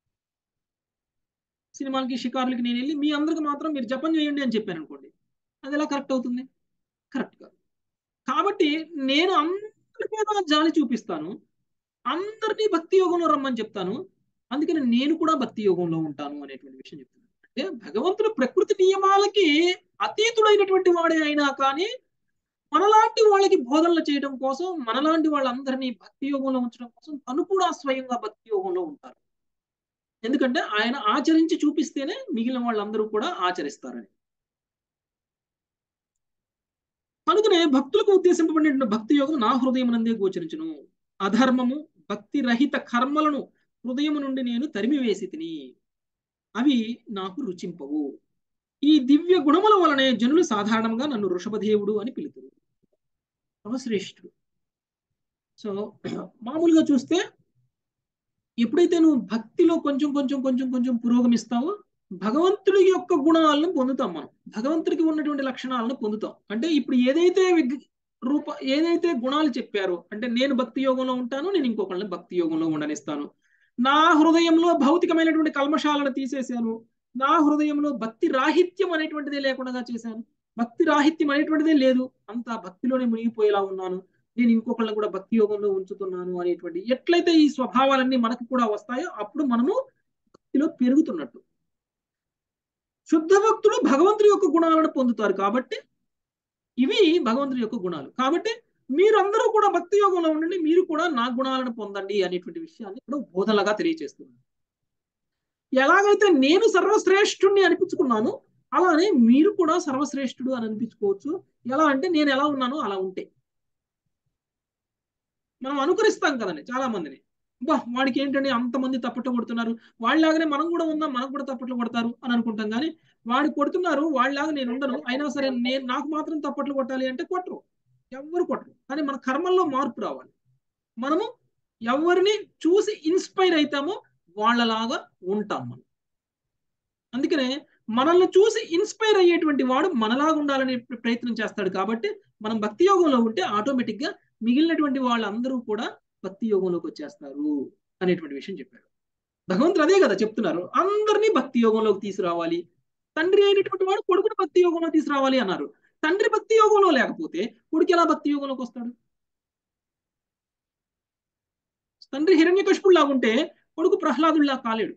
సినిమాలకి షికారులకి నేను వెళ్ళి మీ అందరికి మాత్రం మీరు జపం చేయండి అని చెప్పాను అనుకోండి అది ఎలా కరెక్ట్ అవుతుంది కరెక్ట్ కాదు కాబట్టి నేను అందరి మీద జాలి చూపిస్తాను అందరినీ భక్తి యోగంలో రమ్మని చెప్తాను అందుకని నేను కూడా భక్తి యోగంలో ఉంటాను అనేటువంటి విషయం చెప్తున్నాను అంటే భగవంతుడు ప్రకృతి నియమాలకి అతీతుడైనటువంటి వాడే అయినా కానీ మనలాంటి వాళ్ళకి బోధనలు చేయడం కోసం మనలాంటి వాళ్ళందరినీ భక్తి యోగంలో ఉంచడం కోసం తను కూడా స్వయంగా భక్తి యోగంలో ఉంటారు ఎందుకంటే ఆయన ఆచరించి చూపిస్తేనే మిగిలిన వాళ్ళందరూ కూడా ఆచరిస్తారని కనుకనే భక్తులకు ఉద్దేశింపబడిన భక్తి యోగం నా హృదయం నందే గోచరించును అధర్మము భక్తి రహిత కర్మలను హృదయం నుండి నేను తరిమివేసి తిని అవి నాకు రుచింపవు ఈ దివ్య గుణముల వలనే జనులు సాధారణంగా నన్ను వృషభదేవుడు అని పిలుతురు సర్వశ్రేష్ఠుడు సో మామూలుగా చూస్తే ఎప్పుడైతే నువ్వు భక్తిలో కొంచెం కొంచెం కొంచెం కొంచెం పురోగమిస్తావో భగవంతుడి యొక్క గుణాలను పొందుతాం మనం భగవంతుడికి ఉన్నటువంటి లక్షణాలను పొందుతాం అంటే ఇప్పుడు ఏదైతే విగ్- రూప ఏదైతే గుణాలు చెప్పారో అంటే నేను భక్తి యోగంలో ఉంటాను నేను ఇంకొకళ్ళని భక్తి యోగంలో ఉండనిస్తాను నా హృదయంలో భౌతికమైనటువంటి కల్మషాలను తీసేశాను నా హృదయంలో భక్తి రాహిత్యం అనేటువంటిదే లేకుండా చేశాను భక్తి రాహిత్యం అనేటువంటిదే లేదు అంతా భక్తిలోనే మునిగిపోయేలా ఉన్నాను నేను ఇంకొకళ్ళని కూడా భక్తి యోగంలో ఉంచుతున్నాను అనేటువంటి ఎట్లయితే ఈ స్వభావాలన్నీ మనకు కూడా వస్తాయో అప్పుడు మనము భక్తిలో పెరుగుతున్నట్టు శుద్ధ భక్తులు భగవంతుడి యొక్క గుణాలను పొందుతారు కాబట్టి ఇవి భగవంతుడి యొక్క గుణాలు కాబట్టి మీరందరూ కూడా భక్తి యోగంలో ఉండండి మీరు కూడా నా గుణాలను పొందండి అనేటువంటి విషయాన్ని ఇక్కడ బోధనగా తెలియజేస్తున్నాను ఎలాగైతే నేను సర్వశ్రేష్ఠుణ్ణి అనిపించుకున్నాను అలానే మీరు కూడా సర్వశ్రేష్ఠుడు అని అనిపించుకోవచ్చు ఎలా అంటే నేను ఎలా ఉన్నానో అలా ఉంటే మనం అనుకరిస్తాం కదండి చాలా మందిని బా వాడికి ఏంటండి అంతమంది తప్పట్లు కొడుతున్నారు వాళ్ళలాగానే మనం కూడా ఉందాం మనకు కూడా తప్పట్లు కొడతారు అని అనుకుంటాం కానీ వాడు కొడుతున్నారు వాళ్ళలాగా నేను ఉండను అయినా సరే నేను నాకు మాత్రం తప్పట్లు కొట్టాలి అంటే కొట్టరు ఎవ్వరు కొట్టరు కానీ మన కర్మల్లో మార్పు రావాలి మనము ఎవరిని చూసి ఇన్స్పైర్ అవుతామో వాళ్ళలాగా ఉంటాం మనం అందుకనే మనల్ని చూసి ఇన్స్పైర్ అయ్యేటువంటి వాడు మనలాగా ఉండాలని ప్రయత్నం చేస్తాడు కాబట్టి మనం భక్తి యోగంలో ఉంటే ఆటోమేటిక్ గా మిగిలినటువంటి వాళ్ళందరూ కూడా భక్తి యోగంలోకి వచ్చేస్తారు అనేటువంటి విషయం చెప్పారు భగవంతుడు అదే కదా చెప్తున్నారు అందరినీ భక్తి యోగంలోకి తీసుకురావాలి తండ్రి అయినటువంటి వాడు కొడుకుని భక్తి యోగంలో తీసుకురావాలి అన్నారు తండ్రి భక్తి యోగంలో లేకపోతే కొడుకు ఎలా భక్తి యోగంలోకి వస్తాడు తండ్రి హిరణ్యకశిపుడు లాగుంటే కొడుకు ప్రహ్లాదుడిలా కాలేడు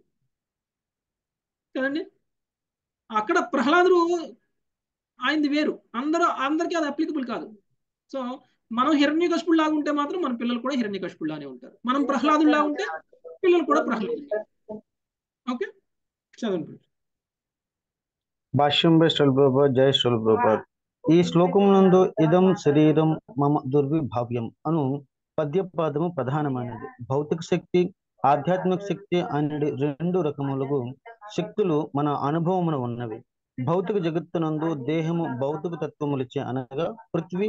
కదండి అక్కడ ప్రహ్లాదుడు ఆయనది వేరు అందరూ అందరికీ అది అప్లికబుల్ కాదు సో మనం హిరణ్యకశిపుడు లాగా ఉంటే మాత్రం మన పిల్లలు కూడా హిరణ్యకశిపుడు లానే ఉంటారు మనం ప్రహ్లాదుడిలా ఉంటే పిల్లలు కూడా ప్రహ్లాదు ఓకే చదవండి భాష్యం బై శ్రీల్ జై శ్రీల్ ఈ శ్లోకం నందు ఇదం శరీరం మమ దుర్విభావ్యం అను పద్యపాదము ప్రధానమైనది భౌతిక శక్తి ఆధ్యాత్మిక శక్తి అనే రెండు రకములకు శక్తులు మన అనుభవమున ఉన్నవి భౌతిక జగత్తునందు దేహము భౌతిక తత్వములిచ్చే అనగా పృథ్వీ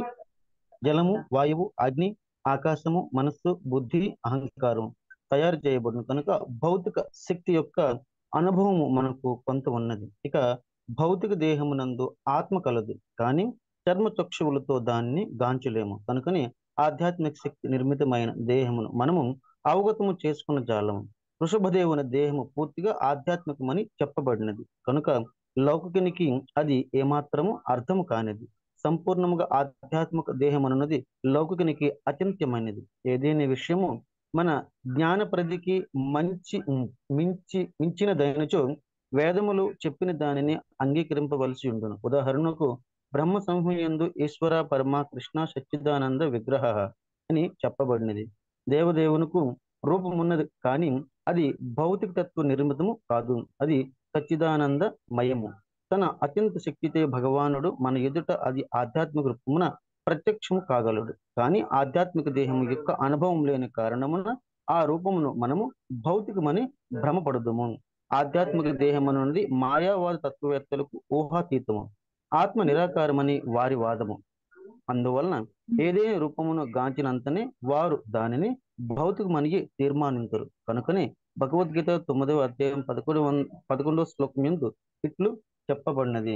జలము వాయువు అగ్ని ఆకాశము మనస్సు బుద్ధి అహంకారం తయారు చేయబడిన కనుక భౌతిక శక్తి యొక్క అనుభవము మనకు కొంత ఉన్నది ఇక భౌతిక దేహమునందు ఆత్మ కలదు కానీ చర్మ చక్షువులతో దాన్ని గాంచలేము కనుకని ఆధ్యాత్మిక శక్తి నిర్మితమైన దేహమును మనము అవగతము చేసుకున్న జాలము వృషభదేవుని దేహము పూర్తిగా ఆధ్యాత్మికమని చెప్పబడినది కనుక లౌకికునికి అది ఏమాత్రము అర్థము కానిది సంపూర్ణముగా ఆధ్యాత్మిక దేహం అన్నది లౌకికునికి అత్యంతమైనది ఏదైనా విషయము మన జ్ఞాన ప్రతికి మంచి మించి మించిన దయనచో వేదములు చెప్పిన దానిని అంగీకరింపవలసి ఉండును ఉదాహరణకు బ్రహ్మ సంహయందు ఈశ్వర పరమ కృష్ణ సచ్చిదానంద విగ్రహ అని చెప్పబడినది దేవదేవునకు రూపమున్నది కానీ అది భౌతిక తత్వ నిర్మితము కాదు అది సచ్చిదానంద మయము తన అత్యంత శక్తితే భగవానుడు మన ఎదుట అది ఆధ్యాత్మిక రూపమున ప్రత్యక్షము కాగలడు కానీ ఆధ్యాత్మిక దేహం యొక్క అనుభవం లేని కారణమున ఆ రూపమును మనము భౌతికమని భ్రమపడదుము ఆధ్యాత్మిక దేహం అనున్నది మాయావాద తత్వవేత్తలకు ఊహాతీతము ఆత్మ నిరాకారమని వారి వాదము అందువలన ఏదైనా రూపమును గాంచినంతనే వారు దానిని భౌతికమని తీర్మానించరు కనుకనే భగవద్గీత తొమ్మిదవ అధ్యాయం పదకొండు పదకొండవ శ్లోకం ఎందు ఇట్లు చెప్పబడినది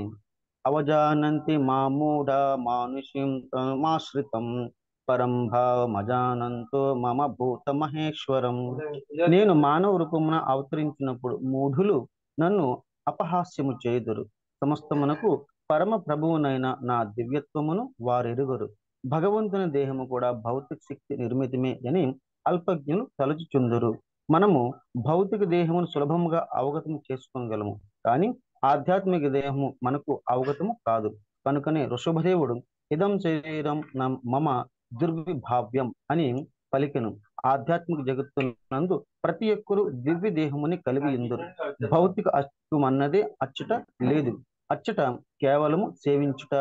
అవజానంతి మామూఢ మానుష్యం మాశ్రితం పరం భావమజానంతో మమ భూత మహేశ్వరం నేను మానవ రూపమున అవతరించినప్పుడు మూఢులు నన్ను అపహాస్యము చేయుదురు సమస్తమునకు పరమ ప్రభువునైన నా దివ్యత్వమును వారెరుగరు భగవంతుని దేహము కూడా భౌతిక శక్తి నిర్మితమే అని అల్పజ్ఞులు తలచుచుందురు మనము భౌతిక దేహమును సులభముగా అవగతము చేసుకోగలము కానీ ఆధ్యాత్మిక దేహము మనకు అవగతము కాదు కనుకనే ఋషభదేవుడు ఇదం శరీరం మమ దుర్విభావ్యం అని పలికెను ఆధ్యాత్మిక జగత్తు నందు ప్రతి ఒక్కరు దివ్య దేహముని కలిగి ఉందరు భౌతిక అస్తిత్వం అన్నదే అచ్చట లేదు అచ్చట కేవలము సేవించుట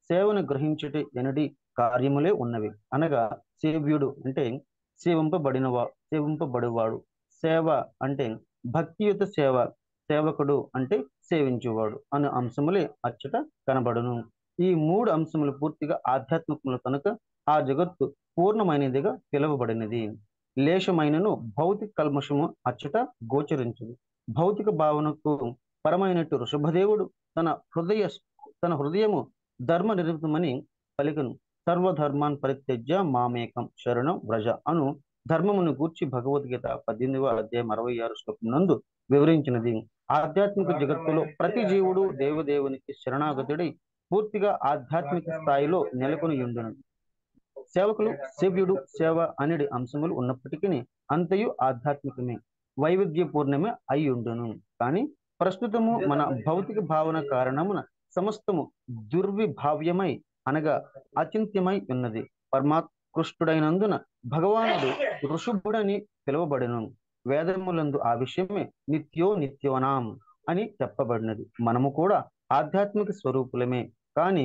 సేవను గ్రహించుట ఎనడి కార్యములే ఉన్నవి అనగా సేవ్యుడు అంటే సేవింపబడినవా సేవింపబడువాడు సేవ అంటే భక్తియుత సేవ సేవకుడు అంటే సేవించువాడు అనే అంశములే అచ్చట కనబడును ఈ మూడు అంశములు పూర్తిగా ఆధ్యాత్మికములు కనుక ఆ జగత్తు పూర్ణమైనదిగా పిలువబడినది లేశమైనను భౌతిక కల్మషము అచ్చట గోచరించదు భౌతిక భావనకు పరమైనట్టు వృషభదేవుడు తన హృదయ తన హృదయము ధర్మ నిరూపితమని పలికను సర్వధర్మాన్ పరిత్యజ్య మామేకం శరణం వ్రజ అను ధర్మమును గూర్చి భగవద్గీత పద్దెనిమిదవ అధ్యాయం అరవై ఆరు శ్లోకం నందు వివరించినది ఆధ్యాత్మిక జగత్తులో ప్రతి జీవుడు దేవదేవునికి శరణాగతుడై పూర్తిగా ఆధ్యాత్మిక స్థాయిలో నెలకొని ఉండును సేవకులు సేవ్యుడు సేవ అనేది అంశములు ఉన్నప్పటికీ అంతయు ఆధ్యాత్మికమే వైవిధ్యపూర్ణమే అయి ఉండును కానీ ప్రస్తుతము మన భౌతిక భావన కారణమున సమస్తము దుర్విభావ్యమై అనగా అచింత్యమై ఉన్నది పరమాత్కృష్టుడైనందున భగవానుడు ఋషుభుడని పిలువబడను వేదములందు ఆ విషయమే నిత్యో నిత్యోనాం అని చెప్పబడినది మనము కూడా ఆధ్యాత్మిక స్వరూపులమే కానీ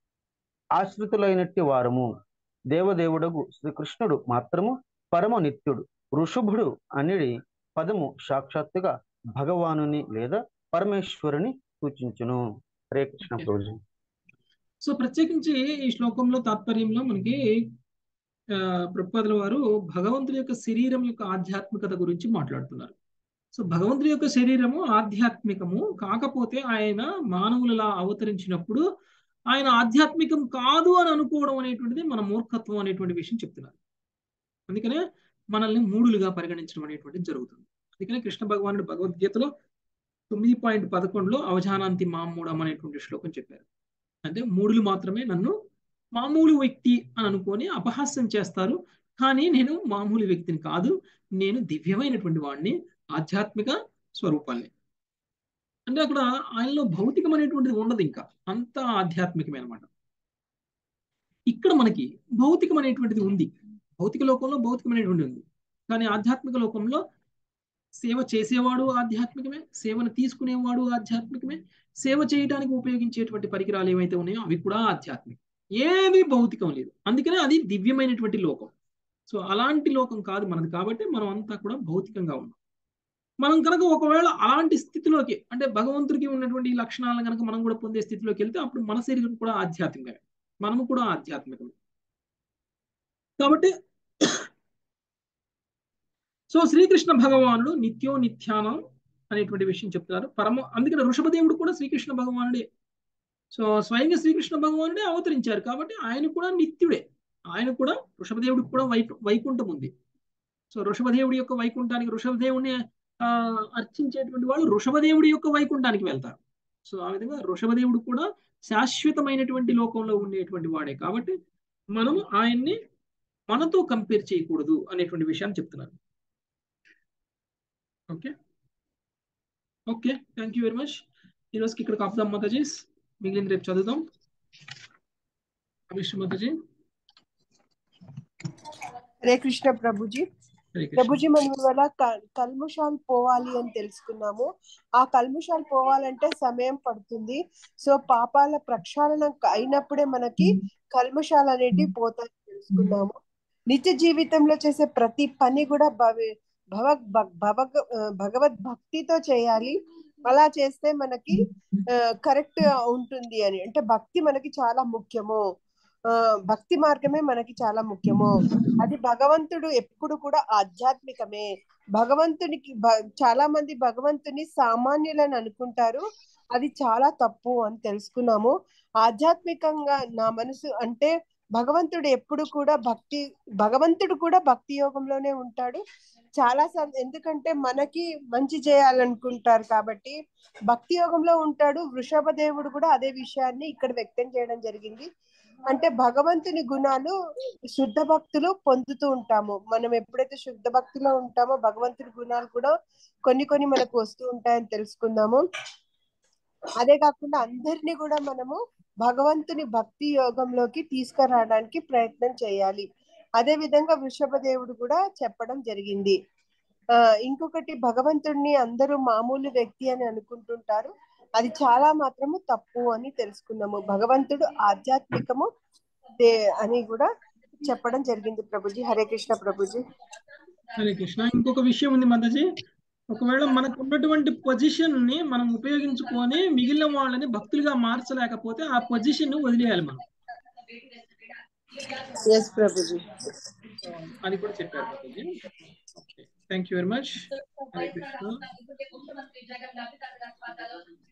ఆశ్రితులైనట్టి వారము దేవదేవుడగు శ్రీకృష్ణుడు మాత్రము పరమ నిత్యుడు ఋషుభుడు అనేది పదము సాక్షాత్తుగా భగవానుని లేదా పరమేశ్వరుని సూచించును హరే కృష్ణ ప్రభుజీ సో ప్రత్యేకించి ఈ శ్లోకంలో తాత్పర్యంలో మనకి ఆ ప్రపాదుల వారు భగవంతుడి యొక్క శరీరం యొక్క ఆధ్యాత్మికత గురించి మాట్లాడుతున్నారు సో భగవంతుడి యొక్క శరీరము ఆధ్యాత్మికము కాకపోతే ఆయన మానవులలా అవతరించినప్పుడు ఆయన ఆధ్యాత్మికం కాదు అని అనుకోవడం అనేటువంటిది మన మూర్ఖత్వం అనేటువంటి విషయం చెప్తున్నారు అందుకనే మనల్ని మూడులుగా పరిగణించడం అనేటువంటిది జరుగుతుంది అందుకనే కృష్ణ భగవానుడు భగవద్గీతలో తొమ్మిది పాయింట్ పదకొండులో అవజానాంతి మామూడం అనేటువంటి శ్లోకం చెప్పారు అంటే మూడులు మాత్రమే నన్ను మామూలు వ్యక్తి అని అనుకొని అపహాస్యం చేస్తారు కానీ నేను మామూలు వ్యక్తిని కాదు నేను దివ్యమైనటువంటి వాడిని ఆధ్యాత్మిక స్వరూపాన్ని అంటే అక్కడ ఆయనలో భౌతికం అనేటువంటిది ఉండదు ఇంకా అంత ఆధ్యాత్మికమే అనమాట ఇక్కడ మనకి భౌతికం అనేటువంటిది ఉంది భౌతిక లోకంలో భౌతికమైనటువంటి ఉంది కానీ ఆధ్యాత్మిక లోకంలో సేవ చేసేవాడు ఆధ్యాత్మికమే సేవను తీసుకునేవాడు ఆధ్యాత్మికమే సేవ చేయడానికి ఉపయోగించేటువంటి పరికరాలు ఏవైతే ఉన్నాయో అవి కూడా ఆధ్యాత్మికం ఏది భౌతికం లేదు అందుకనే అది దివ్యమైనటువంటి లోకం సో అలాంటి లోకం కాదు మనది కాబట్టి మనం అంతా కూడా భౌతికంగా ఉన్నాం మనం కనుక ఒకవేళ అలాంటి స్థితిలోకి అంటే భగవంతుడికి ఉన్నటువంటి ఈ లక్షణాలను కనుక మనం కూడా పొందే స్థితిలోకి వెళ్తే అప్పుడు మన శరీరం కూడా ఆధ్యాత్మికమే మనము కూడా ఆధ్యాత్మికమే కాబట్టి సో శ్రీకృష్ణ భగవానుడు నిత్యో నిత్యానం అనేటువంటి విషయం చెప్తున్నారు పరమ అందుకని ఋషభదేవుడు కూడా శ్రీకృష్ణ భగవానుడే సో స్వయంగా శ్రీకృష్ణ భగవానుడే అవతరించారు కాబట్టి ఆయన కూడా నిత్యుడే ఆయన కూడా ఋషభదేవుడికి కూడా వై వైకుంఠం ఉంది సో ఋషభదేవుడి యొక్క వైకుంఠానికి ఋషభదేవుడిని ఆ అర్చించేటువంటి వాళ్ళు ఋషభదేవుడి యొక్క వైకుంఠానికి వెళ్తారు సో ఆ విధంగా ఋషభదేవుడు కూడా శాశ్వతమైనటువంటి లోకంలో ఉండేటువంటి వాడే కాబట్టి మనం ఆయన్ని మనతో కంపేర్ చేయకూడదు అనేటువంటి విషయాన్ని చెప్తున్నారు okay okay thank you very much ఈరోజుకి ఇక్కడ కాపుదాం మాతాజీస్ మిగిలింది రేపు చదువుదాం అభిష్ మాతాజీ హరే కృష్ణ ప్రభుజీ హరే కృష్ణ ప్రభుజీ మనం ఇవాళ క- కల్ముషాలు పోవాలి అని తెలుసుకున్నాము ఆ కల్ముషాలు పోవాలంటే సమయం పడుతుంది సో పాపాల ప్రక్షాళన అయినప్పుడే మనకి కల్ముషాలు అనేటివి పోతాయని తెలుసుకున్నాము నిత్య జీవితంలో చేసే ప్రతి పని కూడా భవ భవ భ- భవ భగవద్ భక్తితో చేయాలి అలా చేస్తే మనకి కరెక్ట్ ఉంటుంది అని అంటే భక్తి మనకి చాలా ముఖ్యము ఆ భక్తి మార్గమే మనకి చాలా ముఖ్యము అది భగవంతుడు ఎప్పుడు కూడా ఆధ్యాత్మికమే భగవంతునికి భ- చాలా మంది భగవంతుని సామాన్యులని అనుకుంటారు అది చాలా తప్పు అని తెలుసుకున్నాము ఆధ్యాత్మికంగా నా మనసు అంటే భగవంతుడు ఎప్పుడు కూడా భక్తి భగవంతుడు కూడా భక్తి యోగంలోనే ఉంటాడు చాలా సం- ఎందుకంటే మనకి మంచి చేయాలనుకుంటారు కాబట్టి భక్తి యోగంలో ఉంటాడు వృషభ దేవుడు కూడా అదే విషయాన్ని ఇక్కడ వ్యక్తం చేయడం జరిగింది అంటే భగవంతుని గుణాలు శుద్ధ భక్తులు పొందుతూ ఉంటాము మనం ఎప్పుడైతే శుద్ధ భక్తిలో ఉంటామో భగవంతుని గుణాలు కూడా కొన్ని కొన్ని మనకు వస్తూ ఉంటాయని తెలుసుకుందాము అదే కాకుండా అందరినీ కూడా మనము భగవంతుని భక్తి యోగంలోకి తీసుకురావడానికి ప్రయత్నం చేయాలి అదే విధంగా వృషభ దేవుడు కూడా చెప్పడం జరిగింది ఆ ఇంకొకటి భగవంతుడిని అందరూ మామూలు వ్యక్తి అని అనుకుంటుంటారు అది చాలా మాత్రము తప్పు అని తెలుసుకున్నాము భగవంతుడు ఆధ్యాత్మికము దే అని కూడా చెప్పడం జరిగింది ప్రభుజీ హరే కృష్ణ ప్రభుజీ హరే కృష్ణ ఇంకొక విషయం ఉంది మాతాజీ ఒకవేళ మనకు ఉన్నటువంటి పొజిషన్ ని మనం ఉపయోగించుకొని మిగిలిన వాళ్ళని భక్తులుగా మార్చలేకపోతే ఆ పొజిషన్ ని వదిలేయాలి మనం ఎస్ ప్రభుజీ అది కూడా చెప్పారు మాతాజీ okay thank you very much Hare Krishna